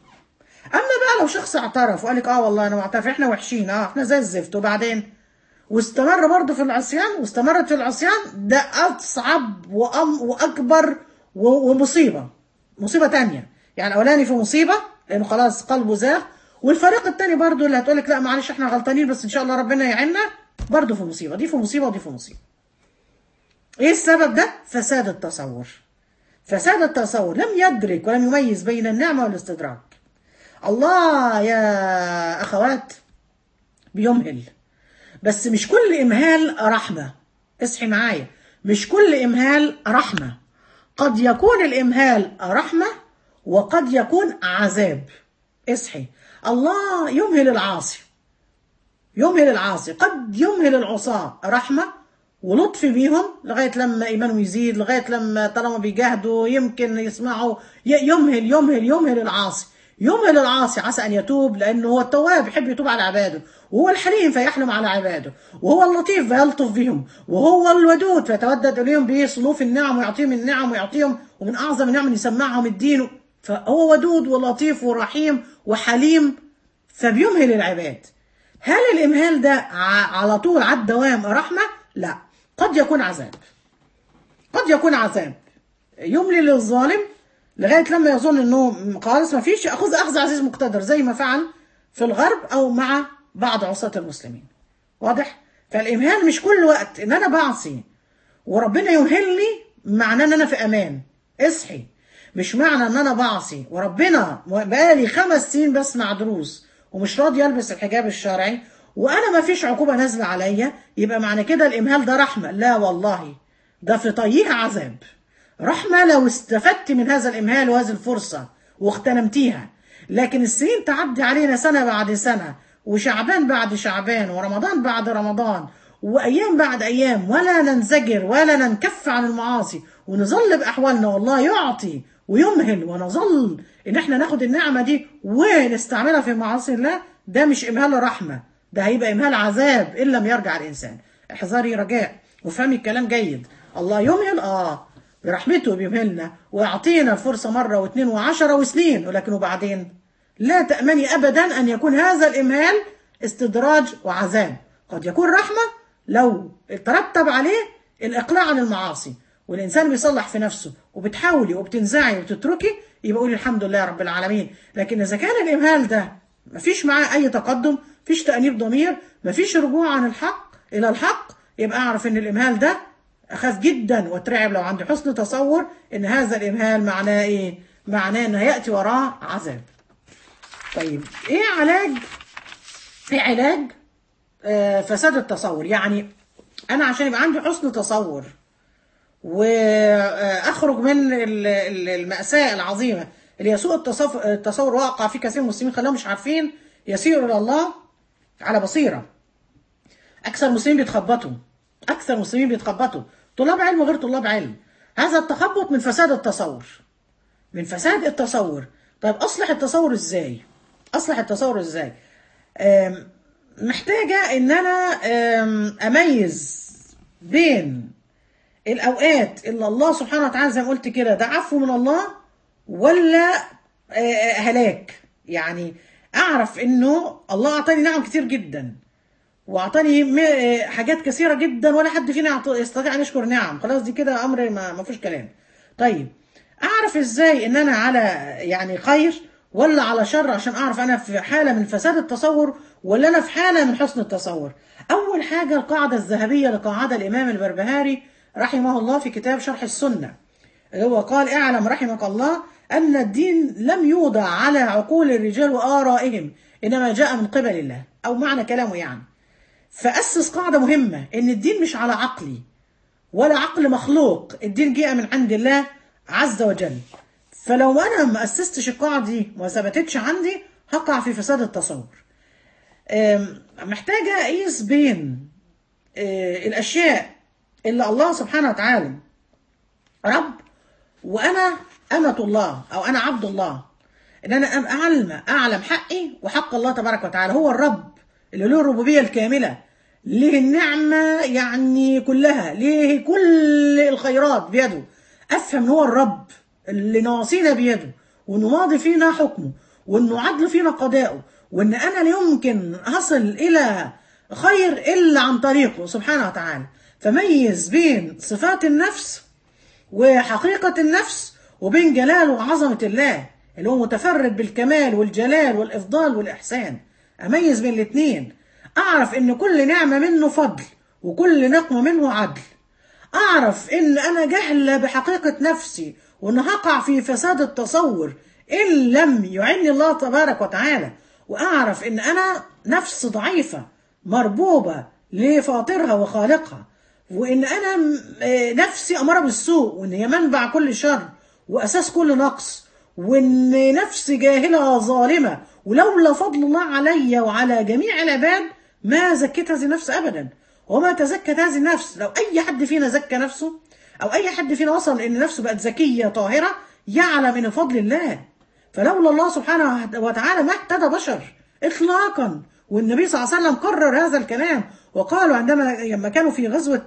اما بقى لو شخص اعترف وقال لك اه والله انا معترف احنا وحشين اه احنا زي الزفت وبعدين واستمر برضه في العصيان واستمرت في العصيان ده اصعب وأم واكبر و- ومصيبه مصيبه تانية يعني الاولاني في مصيبه لانه خلاص قلبه زاغ والفريق التاني برضه اللي هتقول لك لا معلش احنا غلطانين بس ان شاء الله ربنا يعيننا برضه في مصيبه دي في مصيبه ودي في مصيبه ايه السبب ده فساد التصور فساد التصور لم يدرك ولم يميز بين النعمة والاستدراك الله يا أخوات بيمهل بس مش كل إمهال رحمة اصحي معايا مش كل إمهال رحمة قد يكون الإمهال رحمة وقد يكون عذاب اصحي الله يمهل العاصي يمهل العاصي قد يمهل العصاة رحمة ولطف بيهم لغاية لما إيمانهم يزيد لغاية لما طالما بيجاهدوا يمكن يسمعوا ي- يمهل يمهل يمهل العاصي يمهل العاصي عسى أن يتوب لأنه هو التواب يحب يتوب على عباده وهو الحليم فيحلم على عباده وهو اللطيف فيلطف بهم وهو الودود فيتودد إليهم بصنوف النعم ويعطيهم النعم ويعطيهم ومن أعظم النعم أن يسمعهم الدين فهو ودود ولطيف ورحيم وحليم فبيمهل العباد هل الإمهال ده ع- على طول على الدوام رحمة؟ لا قد يكون عذاب قد يكون عذاب يملي للظالم لغاية لما يظن انه خلاص ما فيش أخذ أخذ عزيز مقتدر زي ما فعل في الغرب أو مع بعض عصاة المسلمين واضح؟ فالإمهال مش كل وقت إن أنا بعصي وربنا يمهلني معناه ان انا في امان اصحي مش معنى ان انا بعصي وربنا بقالي خمس سنين بسمع دروس ومش راضي البس الحجاب الشرعي وانا ما فيش عقوبه نازله عليا يبقى معنى كده الامهال ده رحمه لا والله ده في طيه عذاب رحمه لو استفدت من هذا الامهال وهذه الفرصه واغتنمتيها لكن السنين تعدي علينا سنه بعد سنه وشعبان بعد شعبان ورمضان بعد رمضان وايام بعد ايام ولا ننزجر ولا ننكف عن المعاصي ونظل باحوالنا والله يعطي ويمهل ونظل ان احنا ناخد النعمه دي ونستعملها في معاصي الله ده مش امهال رحمه ده هيبقى امهال عذاب ان لم يرجع الانسان احذري رجاء وفهمي الكلام جيد الله يمهل اه برحمته بيمهلنا ويعطينا الفرصه مره واثنين وعشرة وسنين ولكن وبعدين لا تأمني أبدا أن يكون هذا الإمهال استدراج وعذاب قد يكون رحمة لو ترتب عليه الإقلاع عن المعاصي والإنسان بيصلح في نفسه وبتحاولي وبتنزعي وتتركي يبقى قولي الحمد لله رب العالمين لكن إذا كان الإمهال ده مفيش معاه أي تقدم مفيش تأنيب ضمير مفيش رجوع عن الحق إلى الحق يبقى أعرف إن الإمهال ده أخاف جدا واترعب لو عندي حسن تصور إن هذا الإمهال معناه إيه؟ معناه إنه يأتي وراه عذاب. طيب ايه علاج ايه علاج آه فساد التصور يعني انا عشان يبقى عندي حسن تصور واخرج من ال- ال- المأساة العظيمة اللي يسوء التصف- التصور واقع فيه كثير من المسلمين خلاهم مش عارفين يسيروا الى الله على بصيرة اكثر المسلمين بيتخبطوا اكثر المسلمين بيتخبطوا طلاب علم وغير طلاب علم هذا التخبط من فساد التصور من فساد التصور طيب اصلح التصور ازاي اصلح التصور ازاي أم، محتاجة ان انا أم، اميز بين الاوقات اللي الله سبحانه وتعالى زي ما قلت كده ده عفو من الله ولا آه، هلاك يعني اعرف انه الله اعطاني نعم كتير جدا واعطاني م- آه، حاجات كثيره جدا ولا حد فينا يعط- يستطيع ان يشكر نعم خلاص دي كده امر ما ما فيش كلام طيب اعرف ازاي ان انا على يعني خير ولا على شر عشان اعرف انا في حاله من فساد التصور ولا انا في حاله من حسن التصور اول حاجه القاعده الذهبيه لقاعده الامام البربهاري رحمه الله في كتاب شرح السنه اللي هو قال اعلم رحمك الله ان الدين لم يوضع على عقول الرجال وارائهم انما جاء من قبل الله او معنى كلامه يعني فاسس قاعده مهمه ان الدين مش على عقلي ولا عقل مخلوق الدين جاء من عند الله عز وجل فلو انا ما اسستش القاعده دي وما ثبتتش عندي هقع في فساد التصور أم، محتاجه اقيس بين أه، الاشياء اللي الله سبحانه وتعالى رب وانا امه الله او انا عبد الله ان انا أم- اعلم اعلم حقي وحق الله تبارك وتعالى هو الرب اللي له الربوبيه الكامله ليه النعمه يعني كلها ليه كل الخيرات بيده افهم ان هو الرب اللي نواصينا بيده وانه ماضي فينا حكمه وانه عدل فينا قضاؤه وان انا لا يمكن اصل الى خير الا عن طريقه سبحانه وتعالى فميز بين صفات النفس وحقيقة النفس وبين جلال وعظمة الله اللي هو متفرد بالكمال والجلال والإفضال والإحسان أميز بين الاتنين أعرف إن كل نعمة منه فضل وكل نقمة منه عدل أعرف إن أنا جهلة بحقيقة نفسي وإن هقع في فساد التصور إن لم يعني الله تبارك وتعالى وأعرف إن أنا نفس ضعيفة مربوبة لفاطرها وخالقها وإن أنا م- آه، نفسي أمارة بالسوء وإن هي منبع كل شر وأساس كل نقص وإن نفسي جاهلة ظالمة ولولا فضل الله علي وعلى جميع العباد ما زكت هذه النفس ابدا وما تزكت هذه النفس لو اي حد فينا زكى نفسه او اي حد فينا وصل ان نفسه بقت زكيه طاهره يعلم من فضل الله فلولا الله سبحانه وتعالى ما اهتدى بشر اطلاقا والنبي صلى الله عليه وسلم قرر هذا الكلام وقالوا عندما لما كانوا في غزوه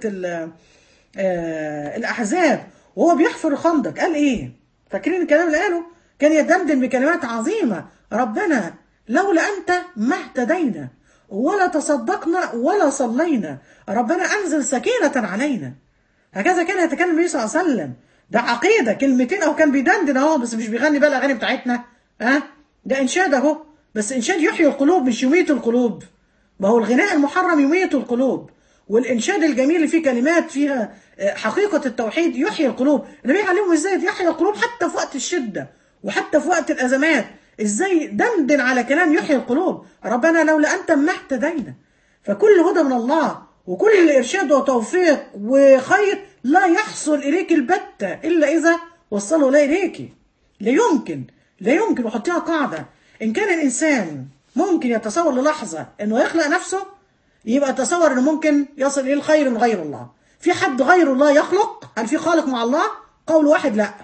الاحزاب وهو بيحفر الخندق قال ايه فاكرين الكلام اللي قاله كان يدندن بكلمات عظيمه ربنا لولا انت ما اهتدينا ولا تصدقنا ولا صلينا ربنا انزل سكينه علينا هكذا كان يتكلم النبي صلى الله عليه وسلم ده عقيده كلمتين او كان بيدندن اهو بس مش بيغني بقى الاغاني بتاعتنا ها أه؟ ده انشاد اهو بس انشاد يحيي القلوب مش يميت القلوب ما هو الغناء المحرم يميت القلوب والانشاد الجميل اللي فيه كلمات فيها حقيقه التوحيد يحيي القلوب النبي علمهم ازاي يحيي القلوب حتى في وقت الشده وحتى في وقت الازمات ازاي دندن على كلام يحيي القلوب ربنا لولا انت ما اهتدينا فكل هدى من الله وكل ارشاد وتوفيق وخير لا يحصل اليك البتة الا اذا وصله لا اليك لا يمكن لا يمكن وحطيها قاعده ان كان الانسان ممكن يتصور للحظه انه يخلق نفسه يبقى تصور انه ممكن يصل اليه الخير من غير الله في حد غير الله يخلق هل في خالق مع الله قول واحد لا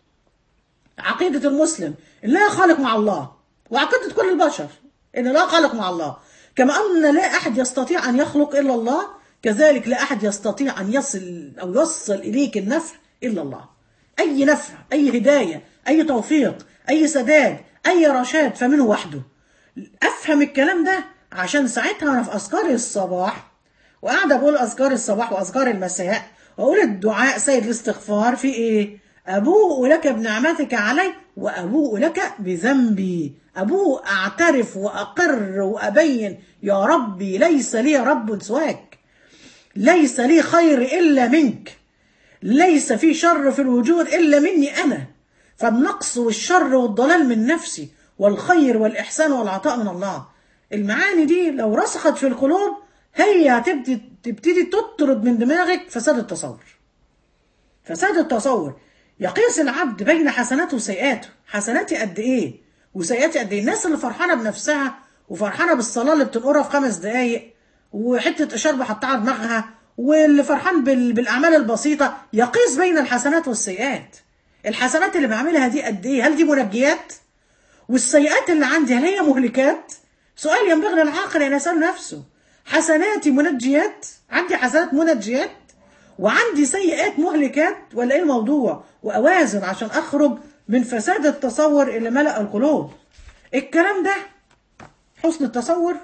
عقيدة المسلم إن لا خالق مع الله وعقيدة كل البشر إن لا خالق مع الله كما أن لا أحد يستطيع أن يخلق إلا الله كذلك لا أحد يستطيع أن يصل أو يوصل إليك النفع إلا الله أي نفع أي هداية أي توفيق أي سداد أي رشاد فمنه وحده أفهم الكلام ده عشان ساعتها أنا في أذكار الصباح وقاعدة بقول أذكار الصباح وأذكار المساء وأقول الدعاء سيد الاستغفار في إيه؟ أبوء لك بنعمتك علي وأبوء لك بذنبي أبوء أعترف وأقر وأبين يا ربي ليس لي رب سواك ليس لي خير إلا منك ليس في شر في الوجود إلا مني أنا فالنقص والشر والضلال من نفسي والخير والإحسان والعطاء من الله المعاني دي لو رسخت في القلوب هي هتبتدي تبتدي تطرد من دماغك فساد التصور فساد التصور يقيس العبد بين حسناته وسيئاته حسناتي قد ايه وسيئاتي قد ايه الناس اللي فرحانه بنفسها وفرحانه بالصلاه اللي بتنقرها في خمس دقايق وحته اشارب حطها على دماغها واللي فرحان بال... بالاعمال البسيطه يقيس بين الحسنات والسيئات الحسنات اللي بعملها دي قد ايه هل دي منجيات والسيئات اللي عندي هل هي مهلكات سؤال ينبغي للعاقل ان يسال نفسه حسناتي منجيات عندي حسنات منجيات وعندي سيئات مهلكات ولا ايه الموضوع واوازن عشان اخرج من فساد التصور اللي ملأ القلوب الكلام ده حسن التصور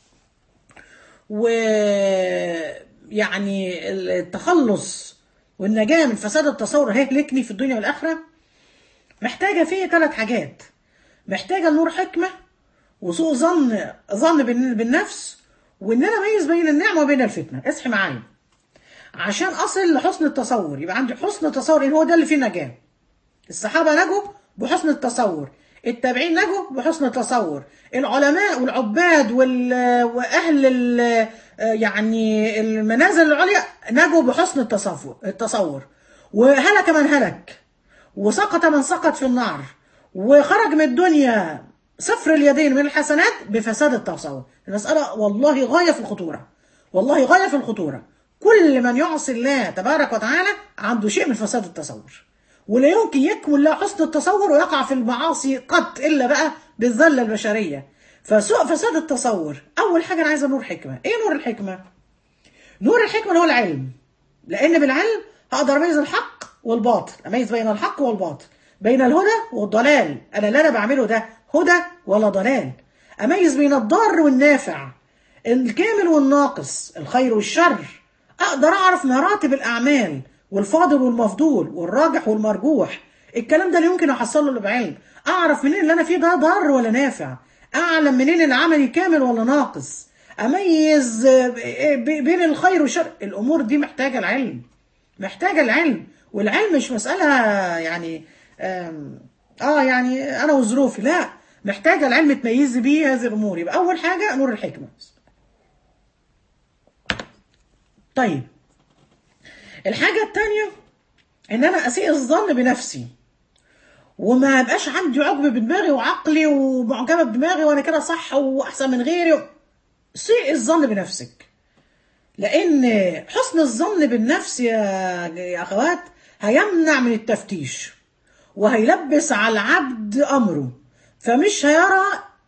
و يعني التخلص والنجاة من فساد التصور هيهلكني في الدنيا والآخرة محتاجة فيه ثلاث حاجات محتاجة نور حكمة وسوء ظن ظن بالنفس وان انا اميز بين النعمه وبين الفتنه اصحي معايا عشان اصل لحسن التصور يبقى عندي حسن تصور ان هو ده اللي فيه نجاه الصحابه نجوا بحسن التصور التابعين نجوا بحسن التصور العلماء والعباد وال... واهل ال... يعني المنازل العليا نجوا بحسن التصور التصور وهلك من هلك وسقط من سقط في النار وخرج من الدنيا صفر اليدين من الحسنات بفساد التصور المسألة والله غاية في الخطورة والله غاية في الخطورة كل من يعصي الله تبارك وتعالى عنده شيء من فساد التصور ولا يمكن يكمل له حسن التصور ويقع في المعاصي قط إلا بقى بالذلة البشرية فسوء فساد التصور أول حاجة أنا عايزة نور حكمة إيه نور الحكمة؟ نور الحكمة هو العلم لأن بالعلم هقدر أميز الحق والباطل أميز بين الحق والباطل بين الهدى والضلال أنا اللي أنا بعمله ده هدى ولا ضلال أميز بين الضار والنافع الكامل والناقص الخير والشر أقدر أعرف مراتب الأعمال والفاضل والمفضول والراجح والمرجوح الكلام ده اللي يمكن أحصله له بعلم أعرف منين اللي أنا فيه ده ضار ولا نافع أعلم منين العمل كامل ولا ناقص أميز بين الخير والشر الأمور دي محتاجة العلم محتاجة العلم والعلم مش مسألة يعني اه يعني انا وظروفي لا محتاجه العلم تميزي بيه هذه الامور يبقى اول حاجه نور الحكمه طيب الحاجه الثانيه ان انا اسيء الظن بنفسي وما يبقاش عندي عقب بدماغي وعقلي ومعجبه بدماغي وانا كده صح واحسن من غيري سيء الظن بنفسك لان حسن الظن بالنفس يا يا اخوات هيمنع من التفتيش وهيلبس على العبد امره فمش هيرى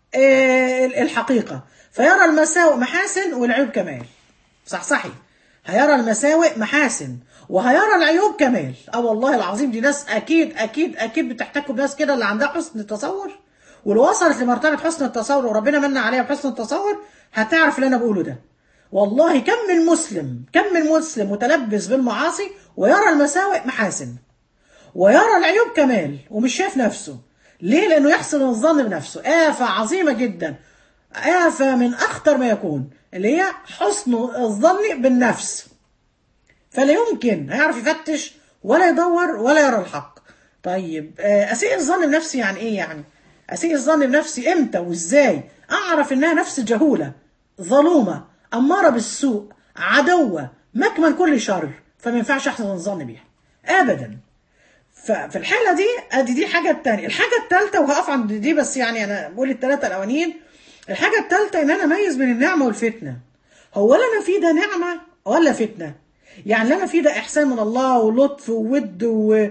آه، الحقيقه فيرى المساوئ محاسن والعيوب كمال صح صحي هيرى المساوئ محاسن وهيرى العيوب كمال اه والله العظيم دي ناس اكيد اكيد اكيد بتحتكوا بناس كده اللي عندها حسن التصور ولو وصلت لمرتبه حسن التصور وربنا من عليها بحسن التصور هتعرف اللي انا بقوله ده والله كم من مسلم كم من مسلم متلبس بالمعاصي ويرى المساوئ محاسن ويرى العيوب كمال ومش شايف نفسه ليه لانه يحسن الظن بنفسه آفة عظيمة جدا آفة من أخطر ما يكون اللي هي حسن الظن بالنفس فلا يمكن هيعرف يفتش ولا يدور ولا يرى الحق طيب آه، أسيء الظن بنفسي يعني إيه يعني أسيء الظن بنفسي إمتى وإزاي أعرف إنها نفس جهولة ظلومة أمارة بالسوء عدوة مكمن كل شر فما ينفعش أحسن الظن بيها أبدا ففي الحالة دي ادي دي الحاجة التانية الحاجة التالتة وهقف عند دي بس يعني انا بقول التلاتة الاولانيين الحاجة التالتة ان انا اميز بين النعمة والفتنة هو اللي انا فيه ده نعمة ولا فتنة يعني اللي انا فيه ده احسان من الله ولطف وود و...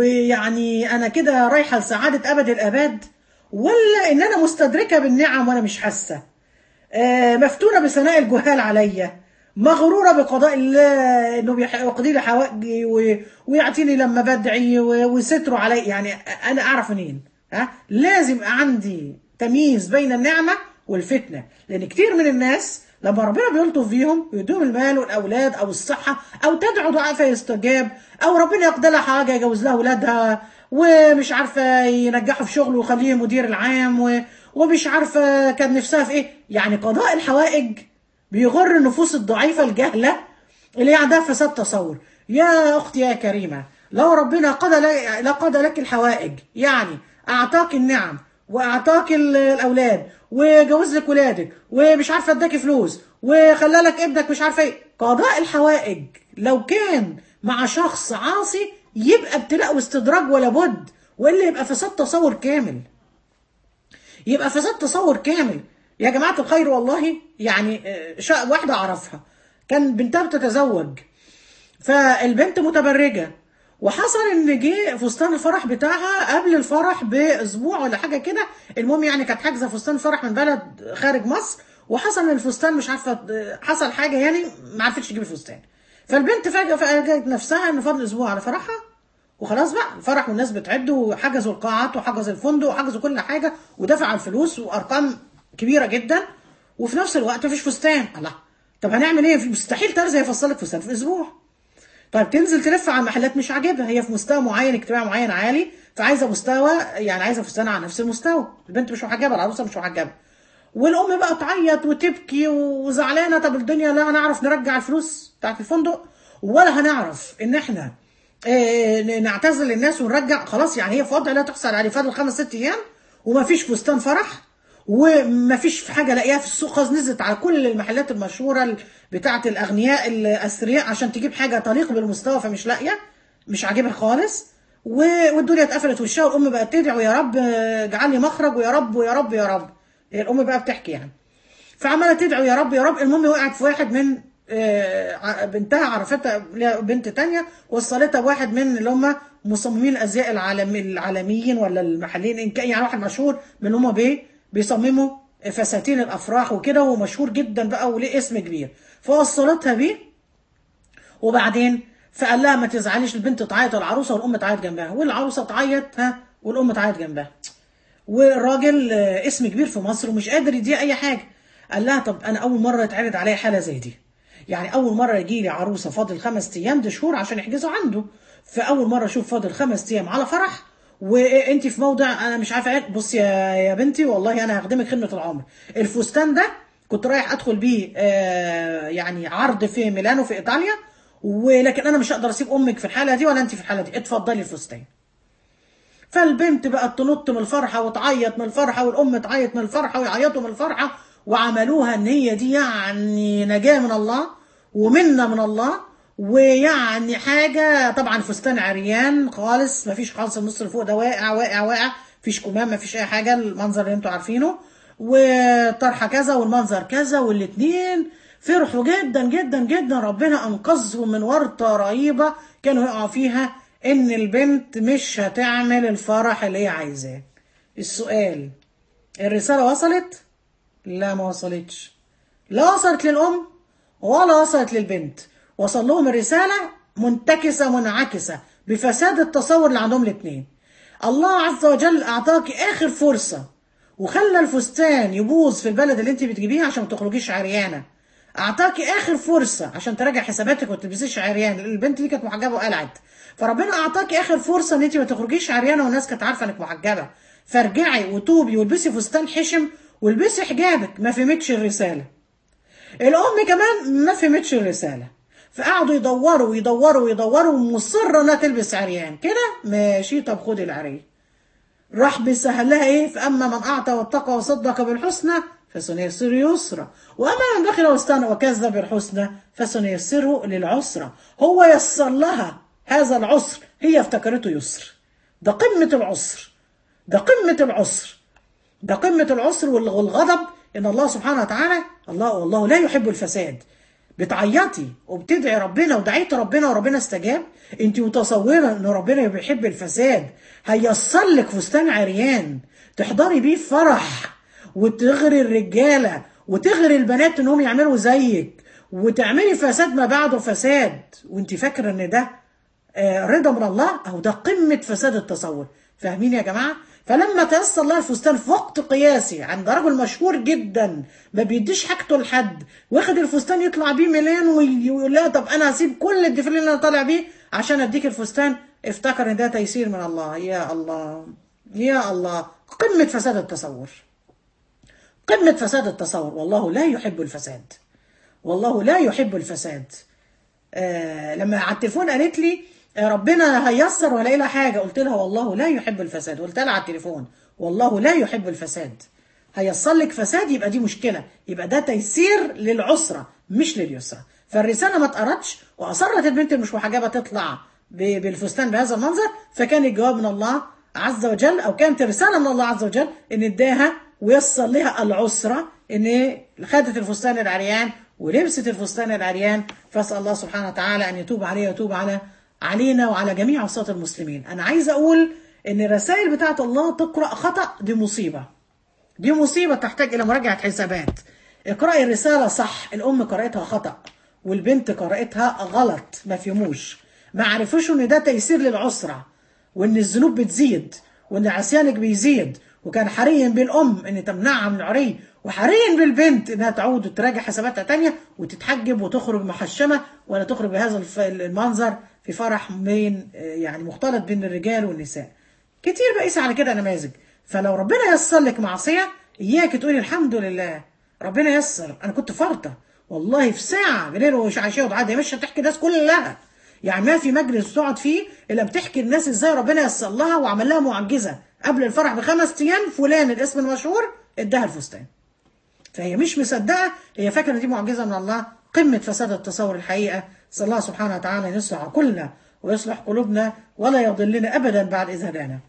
ويعني انا كده رايحة لسعادة ابد الاباد ولا ان انا مستدركة بالنعم وانا مش حاسة آه، مفتونة بثناء الجهال عليا مغرورة بقضاء الله انه بيح- يقضي لي حوائجي و- ويعطيني لما بدعي و- وستره علي يعني انا اعرف منين ها لازم يبقى عندي تمييز بين النعمة والفتنة لان كتير من الناس لما ربنا بيلطف فيهم يدوم المال والاولاد او الصحة او تدعو دعاء فيستجاب او ربنا يقضي لها حاجة يجوز لها اولادها ومش عارفة ينجحوا في شغله ويخليه مدير العام و... ومش عارفة كان نفسها في ايه يعني قضاء الحوائج بيغر النفوس الضعيفة الجهلة اللي عندها فساد تصور يا أختي يا كريمة لو ربنا قضى لك, لقضى لك الحوائج يعني أعطاك النعم وأعطاك ال- الأولاد وجوز لك ولادك ومش عارفة اداكي فلوس وخلى لك ابنك مش عارفة ايه قضاء الحوائج لو كان مع شخص عاصي يبقى ابتلاء واستدراج ولا بد والا يبقى فساد تصور كامل يبقى فساد تصور كامل يا جماعة الخير والله يعني آه، شا- واحدة أعرفها كان بنتها بتتزوج فالبنت متبرجة وحصل ان جه فستان الفرح بتاعها قبل الفرح باسبوع ولا حاجه كده المهم يعني كانت حاجزه فستان فرح من بلد خارج مصر وحصل ان الفستان مش عارفه حصل حاجه يعني ما عرفتش تجيب الفستان فالبنت فجاه فاجت نفسها ان فاضل اسبوع على فرحها وخلاص بقى الفرح والناس بتعد وحجزوا القاعات وحجزوا الفندق وحجزوا كل حاجه ودفع الفلوس وارقام كبيره جدا وفي نفس الوقت مفيش فستان الله طب هنعمل ايه مستحيل ترزي يفصلك فستان في اسبوع طيب تنزل تلف على المحلات مش عاجبها هي في مستوى معين اجتماعي معين عالي فعايزه مستوى يعني عايزه فستان على نفس المستوى البنت مش محجبه العروسه مش محجبه والام بقى تعيط وتبكي وزعلانه طب الدنيا لا هنعرف نرجع الفلوس بتاعت الفندق ولا هنعرف ان احنا آه، نعتزل الناس ونرجع خلاص يعني هي في وضع لا تحصل عليه فاضل خمس ست ايام ومفيش فستان فرح ومفيش في حاجه لاقيها في السوق خلاص نزلت على كل المحلات المشهوره ال- بتاعه الاغنياء الاثرياء عشان تجيب حاجه تليق بالمستوى فمش لاقيه مش عاجبها خالص و- والدنيا اتقفلت وشها والام بقت تدعي يا رب آه، اجعل لي مخرج ويا رب ويا رب يا رب هي الام بقى بتحكي يعني فعماله تدعو يا رب يا رب المهم وقعت في واحد من آه، ع- بنتها عرفتها ليها بنت تانية وصلتها بواحد من اللي هم مصممين الازياء العالمي العالميين ولا المحليين إن كان يعني واحد مشهور من هم بيه بيصمموا فساتين الافراح وكده ومشهور جدا بقى وليه اسم كبير فوصلتها بيه وبعدين فقال لها ما تزعليش البنت تعيط العروسه والام تعيط جنبها والعروسه تعيط ها والام تعيط جنبها والراجل آه، اسم كبير في مصر ومش قادر يديها اي حاجه قال لها طب انا اول مره يتعرض عليا حاله زي دي يعني اول مره يجي لي عروسه فاضل خمس ايام ده شهور عشان يحجزوا عنده فاول مره اشوف فاضل خمس ايام على فرح وانت في موضع انا مش عارفه ايه بص يا يا بنتي والله انا هخدمك خدمه العمر الفستان ده كنت رايح ادخل بيه آه، يعني عرض في ميلانو في ايطاليا ولكن انا مش هقدر اسيب امك في الحاله دي ولا انت في الحاله دي اتفضلي الفستان فالبنت بقت تنط من الفرحة وتعيط من الفرحة والأم تعيط من الفرحة ويعيطوا من الفرحة وعملوها إن هي دي يعني نجاة من الله ومنة من الله ويعني حاجة طبعا فستان عريان خالص مفيش خالص النص اللي فوق ده واقع واقع واقع مفيش كمام مفيش أي حاجة المنظر اللي انتوا عارفينه وطرحه كذا والمنظر كذا والاتنين فرحوا جدا جدا جدا ربنا انقذهم من ورطه رهيبه كانوا يقعوا فيها ان البنت مش هتعمل الفرح اللي هي عايزاه السؤال الرساله وصلت لا ما وصلتش لا وصلت للام ولا وصلت للبنت وصل لهم الرساله منتكسه منعكسه بفساد التصور اللي عندهم الاثنين الله عز وجل اعطاك اخر فرصه وخلى الفستان يبوظ في البلد اللي انت بتجيبيها عشان ما تخرجيش عريانه اعطاكي اخر فرصه عشان تراجع حساباتك وما تلبسيش عريان البنت دي كانت محجبه وقلعت فربنا اعطاكي اخر فرصه ان انت ما تخرجيش عريانه والناس كانت عارفه انك محجبه فارجعي وتوبي والبسي فستان حشم والبسي حجابك ما فهمتش الرساله الام كمان ما فهمتش الرساله فقعدوا يدوروا ويدوروا ويدوروا ومصره انها تلبس عريان كده ماشي طب خدي العري راح بيسهل لها ايه فاما من اعطى واتقى وصدق بالحسنى فسنيسره يسرا واما من بخل واستغنى وكذب بالحسنى فسنيسره للعسرى هو يسر لها هذا العسر هي افتكرته يسر ده قمه العسر ده قمه العسر ده قمه العسر والغضب ان الله سبحانه وتعالى الله والله لا يحب الفساد بتعيطي وبتدعي ربنا ودعيت ربنا وربنا استجاب انت متصوره ان ربنا بيحب الفساد هيسر لك فستان عريان تحضري بيه فرح وتغري الرجاله وتغري البنات انهم يعملوا زيك وتعملي فساد ما بعده فساد وانت فاكره ان ده آه، رضا من الله او ده قمه فساد التصور فاهمين يا جماعه فلما تيسر لها الفستان في وقت قياسي عند رجل مشهور جدا ما بيديش حاجته لحد واخد الفستان يطلع بيه مليان ويقول لها طب انا هسيب كل الديفيل اللي انا طالع بيه عشان اديك الفستان افتكر ان ده تيسير من الله يا الله يا الله قمه فساد التصور قمة فساد التصور والله لا يحب الفساد والله لا يحب الفساد آه لما على التليفون قالت لي آه، ربنا هيسر ولا إلى حاجة قلت لها والله لا يحب الفساد قلت لها على التليفون والله لا يحب الفساد هيصل لك فساد يبقى دي مشكلة يبقى ده تيسير للعسرة مش لليسرى فالرسالة ما اتقرتش وأصرت البنت المش محجبة تطلع ب- بالفستان بهذا المنظر فكان الجواب من الله عز وجل أو كانت الرسالة من الله عز وجل إن اداها ويسر لها العسرة إن خدت الفستان العريان ولبست الفستان العريان فاسأل الله سبحانه وتعالى أن يتوب عليه ويتوب على علينا وعلى جميع عصاة المسلمين أنا عايزة أقول إن الرسائل بتاعت الله تقرأ خطأ دي مصيبة دي مصيبة تحتاج إلى مراجعة حسابات اقرأي الرسالة صح الأم قرأتها خطأ والبنت قرأتها غلط ما فهموش ما عرفوش إن ده تيسير للعسرة وإن الذنوب بتزيد وإن عصيانك بيزيد وكان حريا بالأم إن تمنعها من العري وحريا بالبنت إنها تعود وتراجع حساباتها تانية وتتحجب وتخرج محشمة ولا تخرج بهذا الف- المنظر في فرح بين يعني مختلط بين الرجال والنساء كتير بقيس على كده نماذج فلو ربنا يسر لك معصيه اياك تقولي الحمد لله ربنا يسر انا كنت فرطه والله في ساعه بليل وعشيه وضحى مش هتحكي الناس كلها يعني ما في مجلس تقعد فيه الا بتحكي الناس ازاي ربنا يسر لها وعمل لها معجزه قبل الفرح بخمس ايام فلان الاسم المشهور اداها الفستان فهي مش مصدقه هي فاكره إن دي معجزه من الله قمه فساد التصور الحقيقه صلى الله سبحانه وتعالى ان يصلح عقولنا ويصلح قلوبنا ولا يضلنا ابدا بعد اذ هدانا.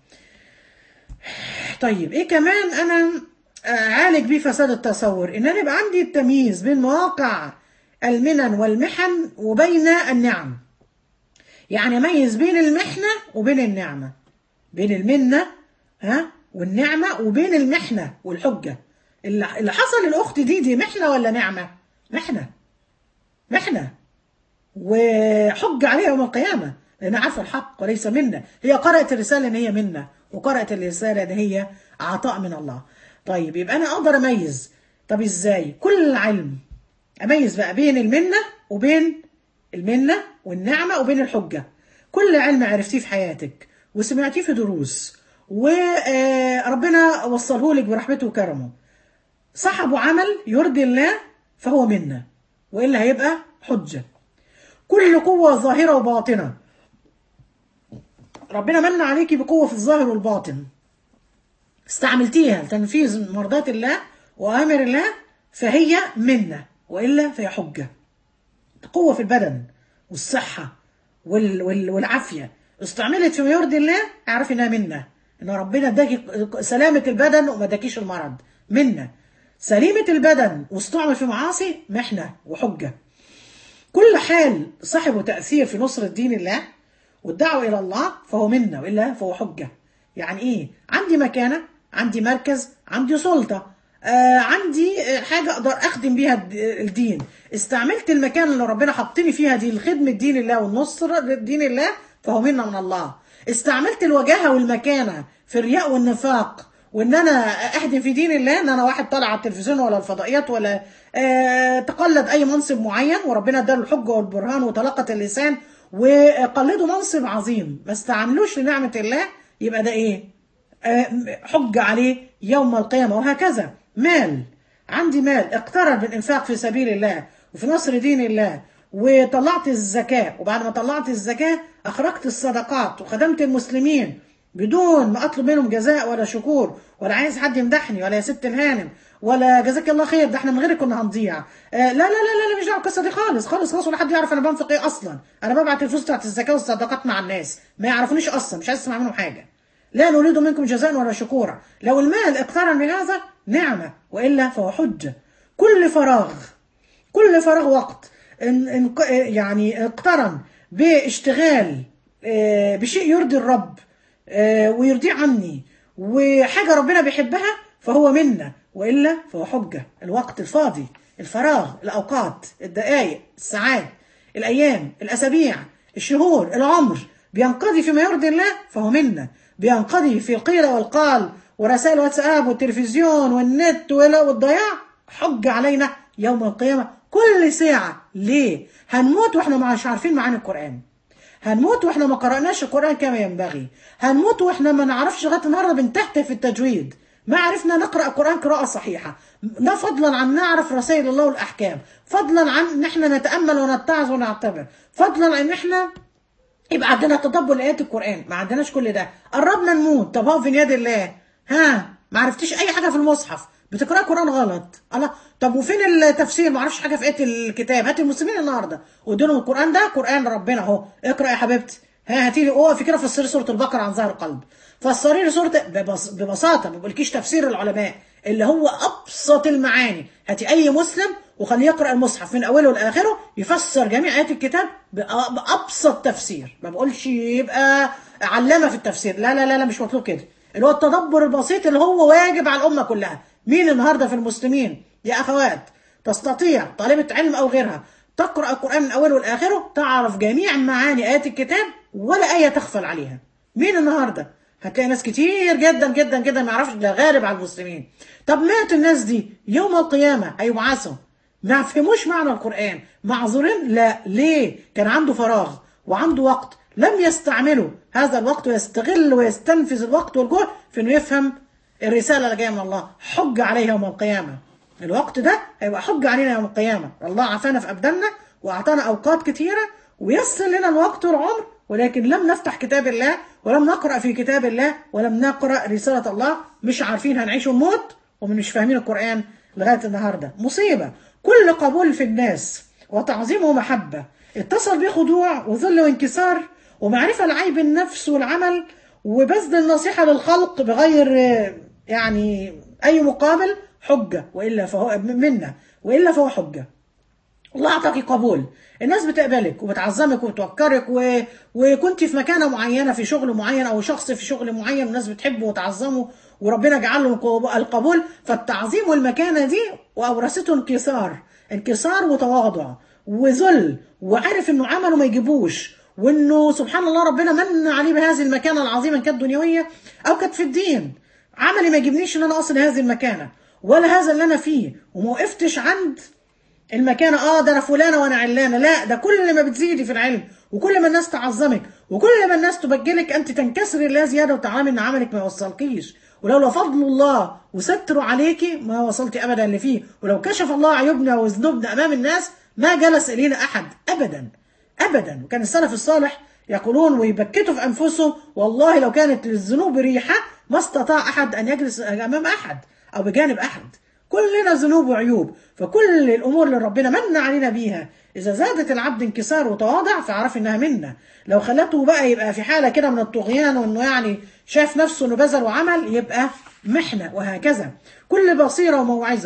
طيب ايه كمان انا اعالج بيه فساد التصور ان انا يبقى عندي التمييز بين مواقع المنن والمحن وبين النعم. يعني اميز بين المحنه وبين النعمه. بين المنه ها والنعمه وبين المحنه والحجه. اللي اللي حصل للاخت دي دي محنه ولا نعمه؟ محنه. محنه. وحج عليها يوم القيامة لأنها عارفة الحق وليس منا هي قرأت الرسالة إن هي منا وقرأت الرسالة إن هي عطاء من الله طيب يبقى أنا أقدر أميز طب إزاي كل علم أميز بقى بين المنة وبين المنة والنعمة وبين الحجة كل علم عرفتيه في حياتك وسمعتيه في دروس وربنا وصله لك برحمته وكرمه صاحبه عمل يرضي الله فهو منا وإلا هيبقى حجة كل قوة ظاهرة وباطنة ربنا من عليكي بقوة في الظاهر والباطن استعملتيها لتنفيذ مرضات الله وأوامر الله فهي منة وإلا فهي حجة قوة في البدن والصحة وال وال والعافية استعملت في ما يرضي الله اعرفي انها منة ان ربنا اداكي سلامة البدن وما اداكيش المرض منة سليمة البدن واستعمل في معاصي محنة وحجة كل حال صاحبه تأثير في نصرة دين الله والدعوة إلى الله فهو منا وإلا فهو حجة يعني إيه عندي مكانة عندي مركز عندي سلطة آه عندي آه، حاجة أقدر أخدم بيها الد- الدين استعملت المكان اللي ربنا حطني فيها دي لخدمة دين الله والنصر لدين الله فهو منا من الله استعملت الوجاهة والمكانة في الرياء والنفاق وان انا اخدم في دين الله ان انا واحد طالع على التلفزيون ولا الفضائيات ولا آه تقلد اي منصب معين وربنا اداله الحجه والبرهان وطلاقه اللسان وقلده منصب عظيم ما استعملوش لنعمه الله يبقى ده ايه؟ آه حجه عليه يوم القيامه وهكذا مال عندي مال اقترن بالانفاق في سبيل الله وفي نصر دين الله وطلعت الزكاه وبعد ما طلعت الزكاه اخرجت الصدقات وخدمت المسلمين بدون ما اطلب منهم جزاء ولا شكور ولا عايز حد يمدحني ولا يا ست الهانم ولا جزاك الله خير ده احنا من غيرك كنا هنضيع آه لا لا لا لا لا مش دعوه بالقصه دي خالص خالص خالص ولا حد يعرف انا بنفق ايه اصلا انا ببعت الفلوس بتاعت الزكاه والصدقات مع الناس ما يعرفونيش اصلا مش عايز اسمع منهم حاجه لا نريد منكم جزاء ولا شكورا لو المال اقترن بهذا نعمه والا فهو حجه كل فراغ كل فراغ وقت إن إن يعني اقترن باشتغال آه، بشيء يرضي الرب آه، ويرضيه عني وحاجة ربنا بيحبها فهو منا وإلا فهو حجة الوقت الفاضي الفراغ الأوقات الدقائق الساعات الأيام الأسابيع الشهور العمر بينقضي فيما يرضي الله فهو منا بينقضي في القيل والقال ورسائل واتساب والتلفزيون والنت ولا- والضياع حجة علينا يوم القيامة كل ساعة ليه هنموت واحنا مش عارفين معاني القرآن هنموت واحنا ما قرأناش القرآن كما ينبغي هنموت واحنا ما نعرفش لغاية النهارده بنتهته في التجويد ما عرفنا نقرأ القرآن قراءة صحيحة ده فضلا عن نعرف رسائل الله والأحكام فضلا عن ان احنا نتأمل ونتعظ ونعتبر فضلا عن ان احنا يبقى عندنا تدبر لآيات القرآن ما عندناش كل ده قربنا نموت طب هو في يد الله ها ما عرفتيش أي حاجة في المصحف بتقرأ قرآن غلط الله طب وفين التفسير ما عرفش حاجة في آية الكتاب هات المسلمين النهارده واديلهم القرآن ده قرآن ربنا أهو اقرأ يا حبيبتي ها هاتي لي اوقفي كده فسري سورة البقرة عن ظهر قلب فسري لي سورة ببس... ببساطة ما بقولكيش تفسير العلماء اللي هو أبسط المعاني هاتي أي مسلم وخليه يقرأ المصحف من أوله لآخره يفسر جميع آيات الكتاب بأ- بأبسط تفسير ما بقولش يبقى علامة في التفسير لا لا لا, لا مش مطلوب كده اللي هو التدبر البسيط اللي هو واجب على الأمة كلها مين النهاردة في المسلمين يا أخوات تستطيع طالبة علم أو غيرها تقرأ القرآن من أوله لآخره تعرف جميع معاني آيات الكتاب ولا آية تغفل عليها مين النهارده هتلاقي ناس كتير جدا جدا جدا ما يعرفش ده غالب على المسلمين طب مات الناس دي يوم القيامة هيبعثوا ما فهموش معنى القرآن معذورين لا ليه كان عنده فراغ وعنده وقت لم يستعمله هذا الوقت ويستغل ويستنفذ الوقت والجهد في انه يفهم الرسالة اللي جاية من الله حج عليه يوم القيامة الوقت ده هيبقى حجة علينا يوم القيامة الله عافانا في أبداننا وأعطانا أوقات كتيرة ويسر لنا الوقت والعمر ولكن لم نفتح كتاب الله ولم نقرأ في كتاب الله ولم نقرأ رسالة الله مش عارفين هنعيش ونموت ومش فاهمين القرآن لغاية النهاردة مصيبة كل قبول في الناس وتعظيم ومحبة اتصل به خضوع وذل وانكسار ومعرفة لعيب النفس والعمل وبذل النصيحة للخلق بغير آه، يعني أي مقابل حجة وإلا فهو منا وإلا فهو حجة الله اعطاكي قبول الناس بتقبلك وبتعظمك وبتوكرك و... وكنت في مكانه معينه في شغل معين او شخص في شغل معين والناس بتحبه وتعظمه وربنا جعل له القب- القبول فالتعظيم والمكانه دي واورثته انكسار انكسار وتواضع وذل وعارف انه عمله ما يجيبوش وانه سبحان الله ربنا من عليه بهذه المكانه العظيمه إن كانت دنيويه او كانت في الدين عملي ما يجيبنيش ان انا اصل هذه المكانه ولا هذا اللي انا فيه وما وقفتش عند المكانة اه ده انا فلانة وانا علانة لا ده كل ما بتزيدي في العلم وكل ما الناس تعظمك وكل ما الناس تبجلك انت تنكسري الله زيادة وتعامل ان عملك ما يوصلكيش ولولا فضل الله وستره عليكي ما وصلتي ابدا اللي فيه ولو كشف الله عيوبنا وذنوبنا امام الناس ما جلس الينا احد ابدا ابدا وكان السلف الصالح يقولون ويبكتوا في انفسهم والله لو كانت للذنوب ريحه ما استطاع احد ان يجلس امام احد او بجانب احد كلنا ذنوب وعيوب فكل الامور اللي ربنا من علينا بيها اذا زادت العبد انكسار وتواضع فاعرف انها منا لو خلته بقى يبقى في حاله كده من الطغيان وانه يعني شاف نفسه انه بذل وعمل يبقى محنه وهكذا كل بصيره وموعظه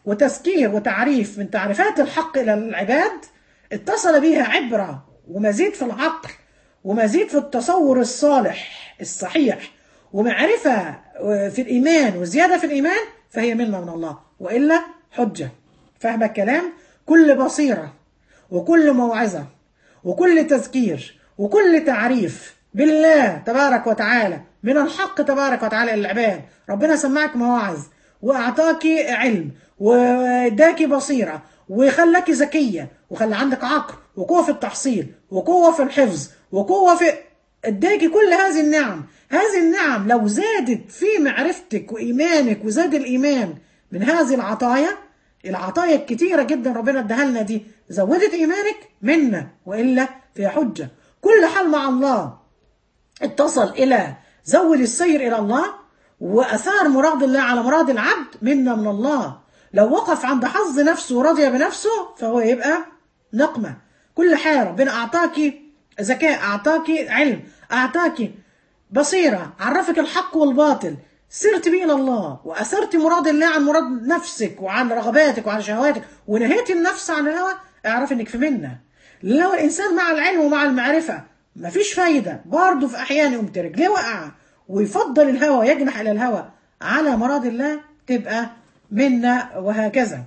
وتذكير وتعريف من تعريفات الحق الى العباد اتصل بها عبره ومزيد في العقل ومزيد في التصور الصالح الصحيح ومعرفه في الايمان وزياده في الايمان فهي منه من الله والا حجه فاهمه الكلام كل بصيره وكل موعظه وكل تذكير وكل تعريف بالله تبارك وتعالى من الحق تبارك وتعالى للعباد ربنا سمعك مواعظ واعطاكي علم واداكي بصيره وخلاك ذكيه وخلى عندك عقل وقوه في التحصيل وقوه في الحفظ وقوه في اداكي كل هذه النعم هذه النعم لو زادت في معرفتك وايمانك وزاد الايمان من هذه العطايا العطايا الكتيرة جدا ربنا اداها لنا دي زودت ايمانك منا والا فيها حجة كل حال مع الله اتصل الى زود السير الى الله واثار مراد الله على مراد العبد منا من الله لو وقف عند حظ نفسه ورضي بنفسه فهو يبقى نقمة كل حال ربنا اعطاكي ذكاء اعطاكي علم اعطاكي بصيرة عرفك الحق والباطل سرت بيه الى الله واثرت مراد الله عن مراد نفسك وعن رغباتك وعن شهواتك ونهيت النفس عن الهوى اعرف انك في منه لو الانسان مع العلم ومع المعرفه مفيش فايده برضه في احيان يقوم رجليه وقع ويفضل الهوى يجنح الى الهوى على مراد الله تبقى منا وهكذا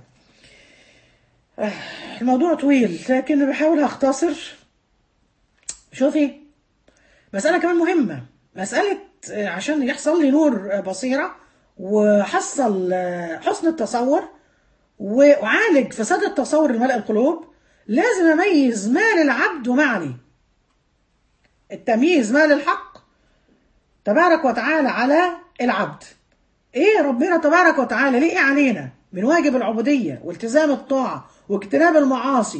الموضوع طويل لكن بحاول اختصر شوفي مسألة كمان مهمة مسألة عشان يحصل لي نور بصيرة وحصل حسن التصور وأعالج فساد التصور لملء القلوب لازم أميز ما للعبد وما عليه التمييز ما للحق تبارك وتعالى على العبد ايه ربنا تبارك وتعالى ليه علينا من واجب العبودية والتزام الطاعة واجتناب المعاصي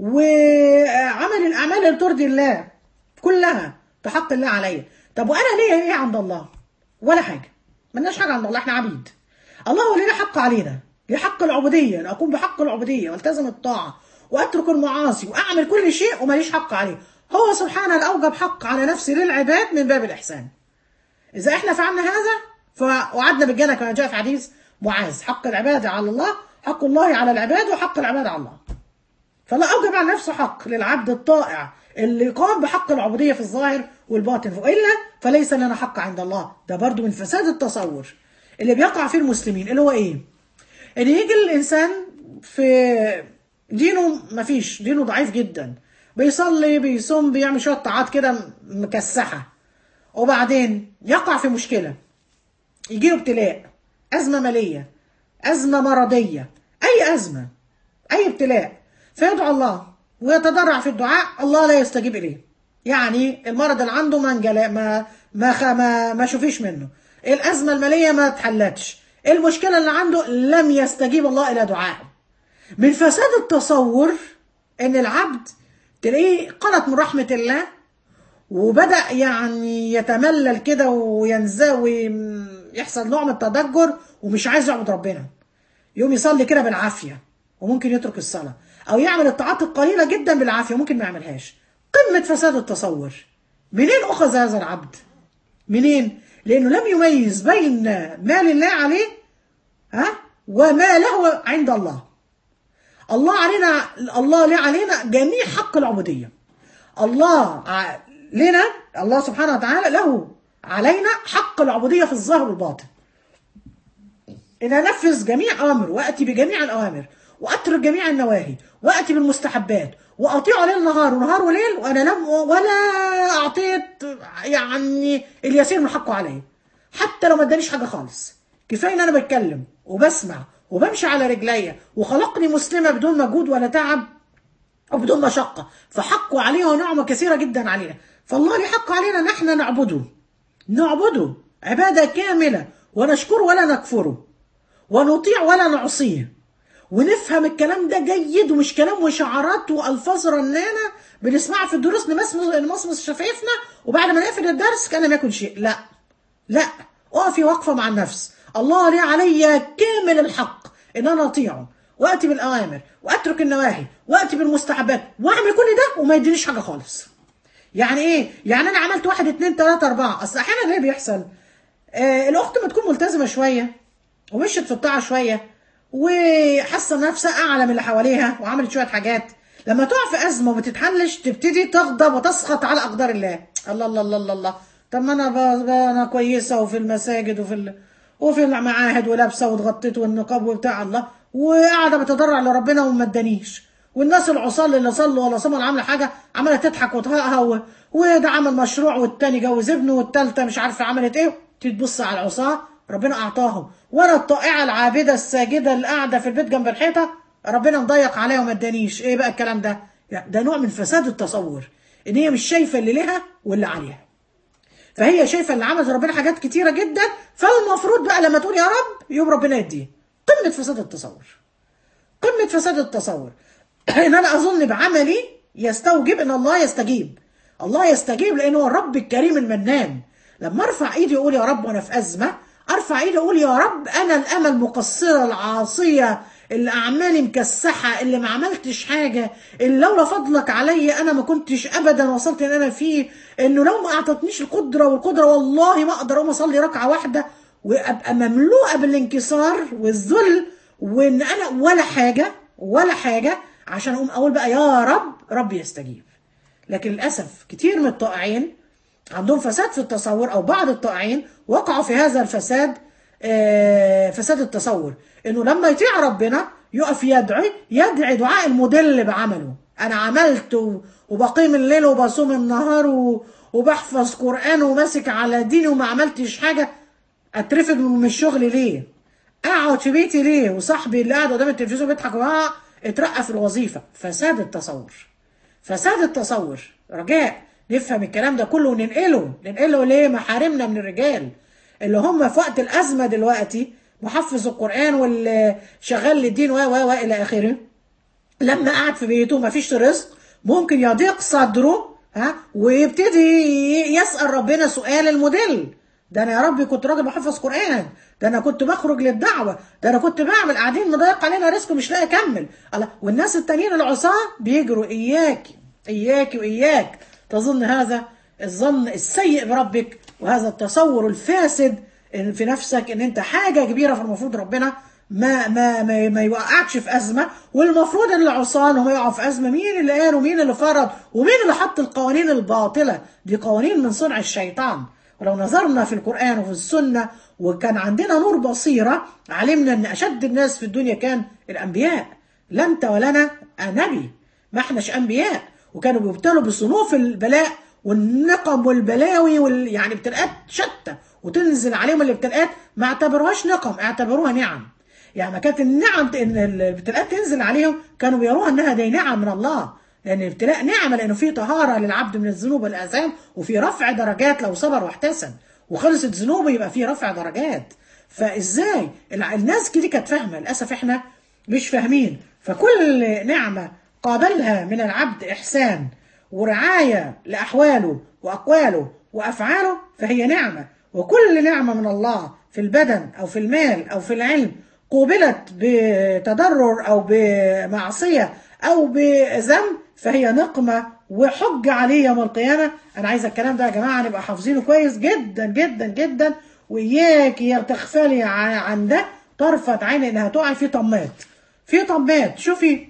وعمل الأعمال اللي ترضي الله كلها بحق الله عليا طب وانا ليا ايه عند الله ولا حاجه ملناش حاجه عند الله احنا عبيد الله هو ليه حق علينا ليه حق العبوديه ان اقوم بحق العبوديه والتزم الطاعه واترك المعاصي واعمل كل شيء وماليش حق عليه هو سبحانه الاوجب حق على نفسه للعباد من باب الاحسان اذا احنا فعلنا هذا فوعدنا بالجنه كما جاء في حديث معاذ حق العباد على الله حق الله على العباد وحق العباد على الله فلا اوجب على نفسه حق للعبد الطائع اللي قام بحق العبودية في الظاهر والباطن وإلا فليس لنا حق عند الله ده برضو من فساد التصور اللي بيقع فيه المسلمين اللي هو إيه إن يجي الإنسان في دينه مفيش دينه ضعيف جدا بيصلي بيصوم بيعمل شوية طاعات كده مكسحة وبعدين يقع في مشكلة يجيله ابتلاء أزمة مالية أزمة مرضية أي أزمة أي ابتلاء فيدعو الله ويتضرع في الدعاء الله لا يستجيب اليه يعني المرض اللي عنده ما انجلا ما ما خ... ما, ما شوفيش منه الازمه الماليه ما اتحلتش المشكله اللي عنده لم يستجيب الله الى دعائه من فساد التصور ان العبد تلاقيه قنط من رحمه الله وبدا يعني يتملل كده وينزوي يحصل نوع من التضجر ومش عايز يعبد ربنا يقوم يصلي كده بالعافيه وممكن يترك الصلاه او يعمل الطاعات القليله جدا بالعافيه ممكن ما يعملهاش قمه فساد التصور منين اخذ هذا العبد منين لانه لم يميز بين ما لله عليه ها وما له عند الله الله علينا الله ليه علينا جميع حق العبوديه الله لنا الله سبحانه وتعالى له علينا حق العبوديه في الظاهر والباطن ان انفذ جميع اوامر واتي بجميع الاوامر واترك جميع النواهي واتي بالمستحبات واطيع ليل نهار ونهار وليل وانا لم ولا اعطيت يعني اليسير من حقه عليا حتى لو ما ادانيش حاجه خالص كفايه ان انا بتكلم وبسمع وبمشي على رجليا وخلقني مسلمه بدون مجهود ولا تعب او بدون مشقه فحقه عليه نعمه كثيره جدا علينا فالله ليه حق علينا ان احنا نعبده نعبده عباده كامله ونشكره ولا نكفره ونطيع ولا نعصيه ونفهم الكلام ده جيد ومش كلام وشعارات والفاظ رنانه بنسمعها في الدروس نمصمص شفايفنا وبعد ما نقفل الدرس كان لم يكن شيء لا لا اقفي واقفه مع النفس الله لي علي كامل الحق ان انا اطيعه واتي بالاوامر واترك النواهي واتي بالمستحبات واعمل كل ده وما يدينيش حاجه خالص يعني ايه يعني انا عملت واحد اتنين تلاته اربعه اصل احيانا ايه بيحصل آه الاخت ما تكون ملتزمه شويه ومشت في الطاعه شويه وحاسه نفسها اعلى من اللي حواليها وعملت شويه حاجات لما تقع في ازمه وما تتحلش تبتدي تغضب وتسخط على اقدار الله الله الله الله الله, الله. طب ما انا ب... ب... انا كويسه وفي المساجد وفي ال... وفي المعاهد ولابسه واتغطيت والنقاب وبتاع الله وقاعده بتضرع لربنا وما ادانيش والناس العصاه اللي صلوا ولا صاموا ولا عامله حاجه عماله تضحك وتهوى وده عمل مشروع والتاني جوز ابنه والتالته مش عارفه عملت ايه تبص على العصاه ربنا اعطاهم وانا الطائعه العابده الساجده اللي قاعده في البيت جنب الحيطه ربنا مضيق عليها وما ادانيش ايه بقى الكلام ده يعني ده نوع من فساد التصور ان هي مش شايفه اللي لها واللي عليها فهي شايفه اللي عملت ربنا حاجات كتيره جدا فالمفروض بقى لما تقول يا رب يوم ربنا يديه قمه فساد التصور قمه فساد التصور ان انا اظن بعملي يستوجب ان الله يستجيب الله يستجيب لانه هو الرب الكريم المنان لما ارفع ايدي اقول يا رب وانا في ازمه ارفع ايدي اقول يا رب انا الامل مقصره العاصيه اللي اعمالي مكسحه اللي ما عملتش حاجه اللي لولا فضلك عليا انا ما كنتش ابدا وصلت اللي انا فيه انه لو ما اعطتنيش القدره والقدره والله ما اقدر اقوم اصلي ركعه واحده وابقى مملوءه بالانكسار والذل وان انا ولا حاجه ولا حاجه عشان اقوم اقول بقى يا رب رب يستجيب لكن للاسف كتير من الطائعين عندهم فساد في التصور او بعض الطائعين وقعوا في هذا الفساد فساد التصور انه لما يطيع ربنا يقف يدعي يدعي دعاء المدل بعمله انا عملت وبقيم الليل وبصوم النهار وبحفظ قران وماسك على ديني وما عملتش حاجه اترفد من الشغل ليه اقعد في بيتي ليه وصاحبي اللي قاعد قدام التلفزيون بيضحك وقع اترقى في الوظيفه فساد التصور فساد التصور رجاء نفهم الكلام ده كله وننقله ننقله ليه محارمنا من الرجال اللي هم في وقت الازمه دلوقتي محفظ القران واللي شغال للدين و و الى اخره لما قعد في بيته ما فيش رزق ممكن يضيق صدره ها ويبتدي يسال ربنا سؤال المدل ده انا يا ربي كنت راجل بحفظ قران ده انا كنت بخرج للدعوه ده انا كنت بعمل قاعدين مضيق علينا رزق مش لاقي اكمل الله والناس التانيين العصاه بيجروا اياك اياك واياك تظن هذا الظن السيء بربك وهذا التصور الفاسد في نفسك ان انت حاجه كبيره فالمفروض ربنا ما ما ما, ما يوقعكش في ازمه والمفروض ان العصاه هم يقعوا في ازمه مين اللي قال ومين اللي فرض ومين اللي حط القوانين الباطله دي قوانين من صنع الشيطان ولو نظرنا في القران وفي السنه وكان عندنا نور بصيره علمنا ان اشد الناس في الدنيا كان الانبياء لا انت ولا انا نبي ما احناش انبياء وكانوا بيبتلوا بصنوف البلاء والنقم والبلاوي وال... يعني ابتلاءات شتى وتنزل عليهم الابتلاءات ما اعتبروهاش نقم اعتبروها نعم يعني ما كانت النعم ان الابتلاءات تنزل عليهم كانوا بيروها انها دي نعم من الله لان الابتلاء نعمه لانه فيه طهاره للعبد من الذنوب والاثام وفي رفع درجات لو صبر واحتسب وخلصت ذنوبه يبقى فيه رفع درجات فازاي الناس دي كانت فاهمه للاسف احنا مش فاهمين فكل نعمه قابلها من العبد احسان ورعايه لاحواله واقواله وافعاله فهي نعمه وكل نعمه من الله في البدن او في المال او في العلم قوبلت بتضرر او بمعصيه او بذنب فهي نقمه وحجه عليه يوم القيامه انا عايزه الكلام ده يا جماعه نبقى حافظينه كويس جدا جدا جدا واياك يا تغفلي عن ده طرفه عين انها تقعي في طمات في طمات شوفي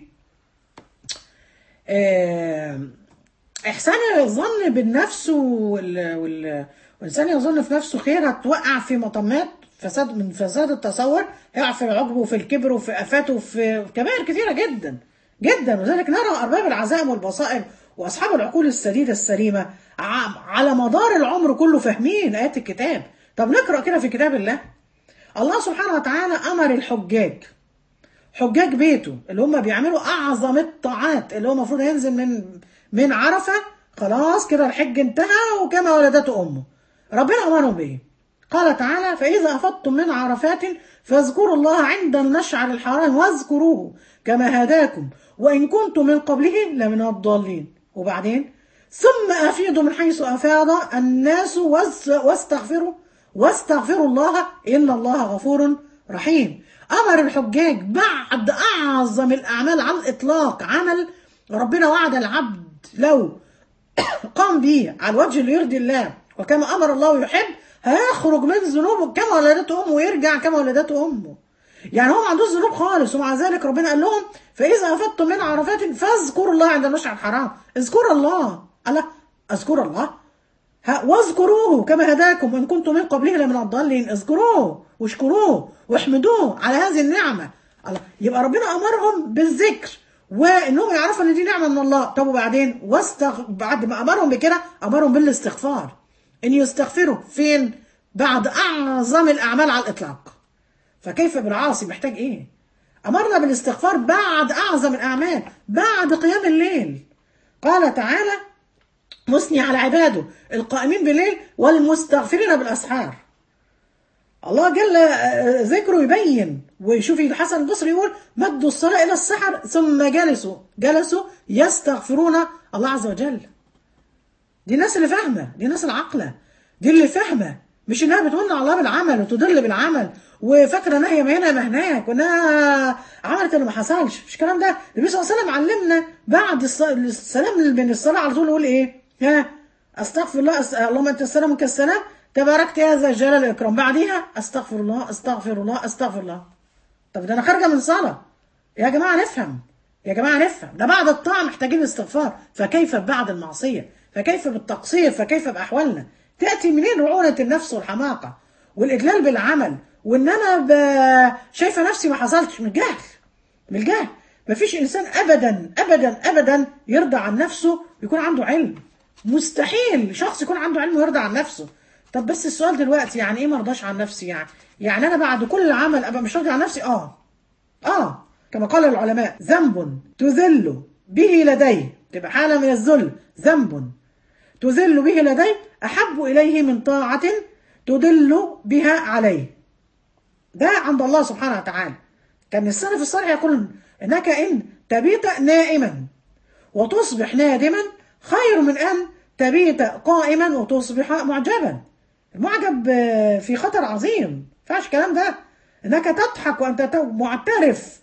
آه احسان الظن بالنفس وال... وال... والانسان يظن في نفسه خير هتوقع في مطمات فساد من فساد التصور هيقع في العجب وفي الكبر وفي افات وفي كبائر كثيره جدا جدا وذلك نرى ارباب العزائم والبصائر واصحاب العقول السديده السليمه على مدار العمر كله فاهمين ايات الكتاب طب نقرا كده في كتاب الله الله سبحانه وتعالى امر الحجاج حجاج بيته اللي هم بيعملوا اعظم الطاعات اللي هو المفروض ينزل من من عرفه خلاص كده الحج انتهى وكما ولدته امه ربنا امرهم بايه قال تعالى فاذا افضتم من عرفات فاذكروا الله عند المشعر الحرام واذكروه كما هداكم وان كنتم من قبله لمن الضالين وبعدين ثم افيضوا من حيث افاض الناس واستغفروا واستغفروا الله ان الله غفور رحيم امر الحجاج بعد اعظم الاعمال على الاطلاق عمل ربنا وعد العبد لو قام به على الوجه اللي يرضي الله وكما امر الله يحب هيخرج من ذنوبه كما ولدته امه ويرجع كما ولدته امه يعني هو ما عندوش ذنوب خالص ومع ذلك ربنا قال لهم فاذا افضتم من عرفات فاذكروا الله عند المشعر الحرام اذكروا الله الا اذكر الله ها واذكروه كما هداكم وان كنتم من قبله لمن الضالين اذكروه واشكروه واحمدوه على هذه النعمه الله يبقى ربنا امرهم بالذكر وانهم يعرفوا ان دي نعمه من الله طب وبعدين واستغ... بعد ما امرهم بكده امرهم بالاستغفار ان يستغفروا فين بعد اعظم الاعمال على الاطلاق فكيف بالعاصي محتاج ايه امرنا بالاستغفار بعد اعظم الاعمال بعد قيام الليل قال تعالى مثني على عباده القائمين بالليل والمستغفرين بالاسحار الله جل ذكره يبين وشوفي الحسن البصري يقول مدوا الصلاة إلى السحر ثم جلسوا جلسوا يستغفرون الله عز وجل دي الناس اللي فاهمة دي الناس العاقلة دي اللي فاهمة مش انها بتمنع على الله بالعمل وتضل بالعمل وفاكره انها ما هنا ما هناك وانها عملت اللي ما حصلش مش الكلام ده النبي صلى الله عليه وسلم علمنا بعد السلام من الصلاه على طول نقول ايه؟ ها استغفر الله أس... اللهم انت السلام وانت السلام تباركت يا ذا الجلال والاكرام بعديها استغفر الله استغفر الله استغفر الله طب ده انا خارجه من صلاه يا جماعه نفهم يا جماعه نفهم ده بعد الطاعه محتاجين استغفار فكيف بعد المعصيه فكيف بالتقصير فكيف باحوالنا تاتي منين رعونه النفس والحماقه والاجلال بالعمل وان انا ب... شايفه نفسي ما حصلتش من الجهل من الجهل مفيش انسان ابدا ابدا ابدا يرضى عن نفسه يكون عنده علم مستحيل شخص يكون عنده علم ويرضى عن نفسه طب بس السؤال دلوقتي يعني ايه ما ارضاش عن نفسي يعني يعني انا بعد كل عمل ابقى مش راضي عن نفسي اه اه كما قال العلماء ذنب تذل به لديه تبقى حاله من الذل ذنب تذل به لديه احب اليه من طاعه تدل بها عليه ده عند الله سبحانه وتعالى كان السلف الصالح يقول انك ان تبيت نائما وتصبح نادما خير من ان تبيت قائما وتصبح معجبا المعجب في خطر عظيم ما ينفعش الكلام ده انك تضحك وانت معترف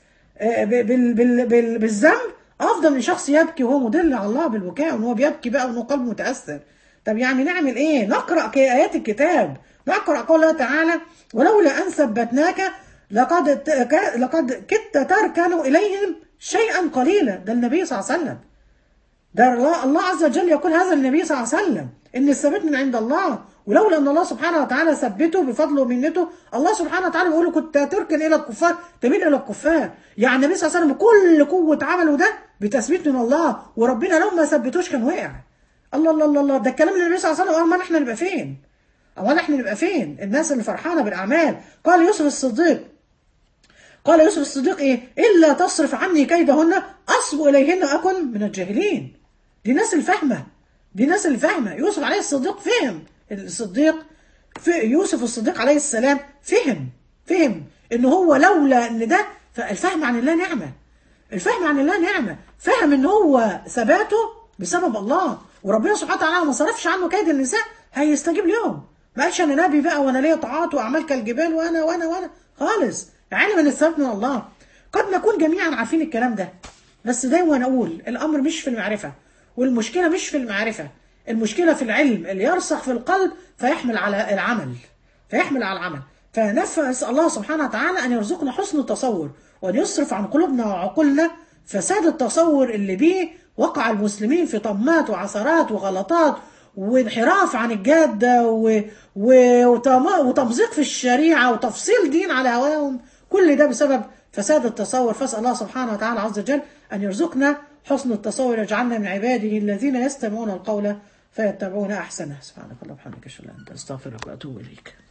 بالذنب افضل من شخص يبكي وهو مدل على الله بالبكاء وان هو بيبكي بقى وانه قلبه متاثر طب يعني نعمل ايه نقرا ايات الكتاب نقرا قول الله تعالى ولولا ان ثبتناك لقد لقد كدت تركن اليهم شيئا قليلا ده النبي صلى الله عليه وسلم ده الله عز وجل يقول هذا النبي صلى الله عليه وسلم ان الثبات من عند الله ولولا ان الله سبحانه وتعالى ثبته بفضله ومنته الله سبحانه وتعالى بيقول له كنت تركن الى الكفار تميل الى الكفار يعني النبي صلى الله عليه وسلم بكل قوه عمله ده بتثبيت من الله وربنا لو ما ثبتوش كان وقع الله الله الله الله ده الكلام اللي النبي صلى الله عليه وسلم امال احنا نبقى فين امال احنا نبقى فين الناس اللي فرحانه بالاعمال قال يوسف الصديق قال يوسف الصديق ايه الا تصرف عني كيدهن اصب اليهن اكن من الجاهلين دي ناس الفاهمه دي ناس اللي فاهمه يوسف عليه الصديق فهم الصديق في يوسف الصديق عليه السلام فهم فهم ان هو لولا ان ده فالفهم عن الله نعمه الفهم عن الله نعمه فهم ان هو ثباته بسبب الله وربنا سبحانه وتعالى ما صرفش عنه كيد النساء هيستجيب لهم ما قالش انا نبي بقى وانا ليا طاعات واعمال كالجبال وانا وانا وانا خالص علم ان الثبات من الله قد نكون جميعا عارفين الكلام ده بس دايما اقول الامر مش في المعرفه والمشكله مش في المعرفه المشكله في العلم اللي يرسخ في القلب فيحمل على العمل فيحمل على العمل فنسال الله سبحانه وتعالى ان يرزقنا حسن التصور وان يصرف عن قلوبنا وعقولنا فساد التصور اللي بيه وقع المسلمين في طمات وعثرات وغلطات وانحراف عن الجاده و... و... وتمزيق في الشريعه وتفصيل دين على هواهم كل ده بسبب فساد التصور فاسال الله سبحانه وتعالى عز وجل ان يرزقنا حسن التصور يجعلنا من عباده الذين يستمعون القول فيتبعون احسنه سبحانك اللهم وبحمدك اشهد ان لا اله الا انت استغفرك واتوب اليك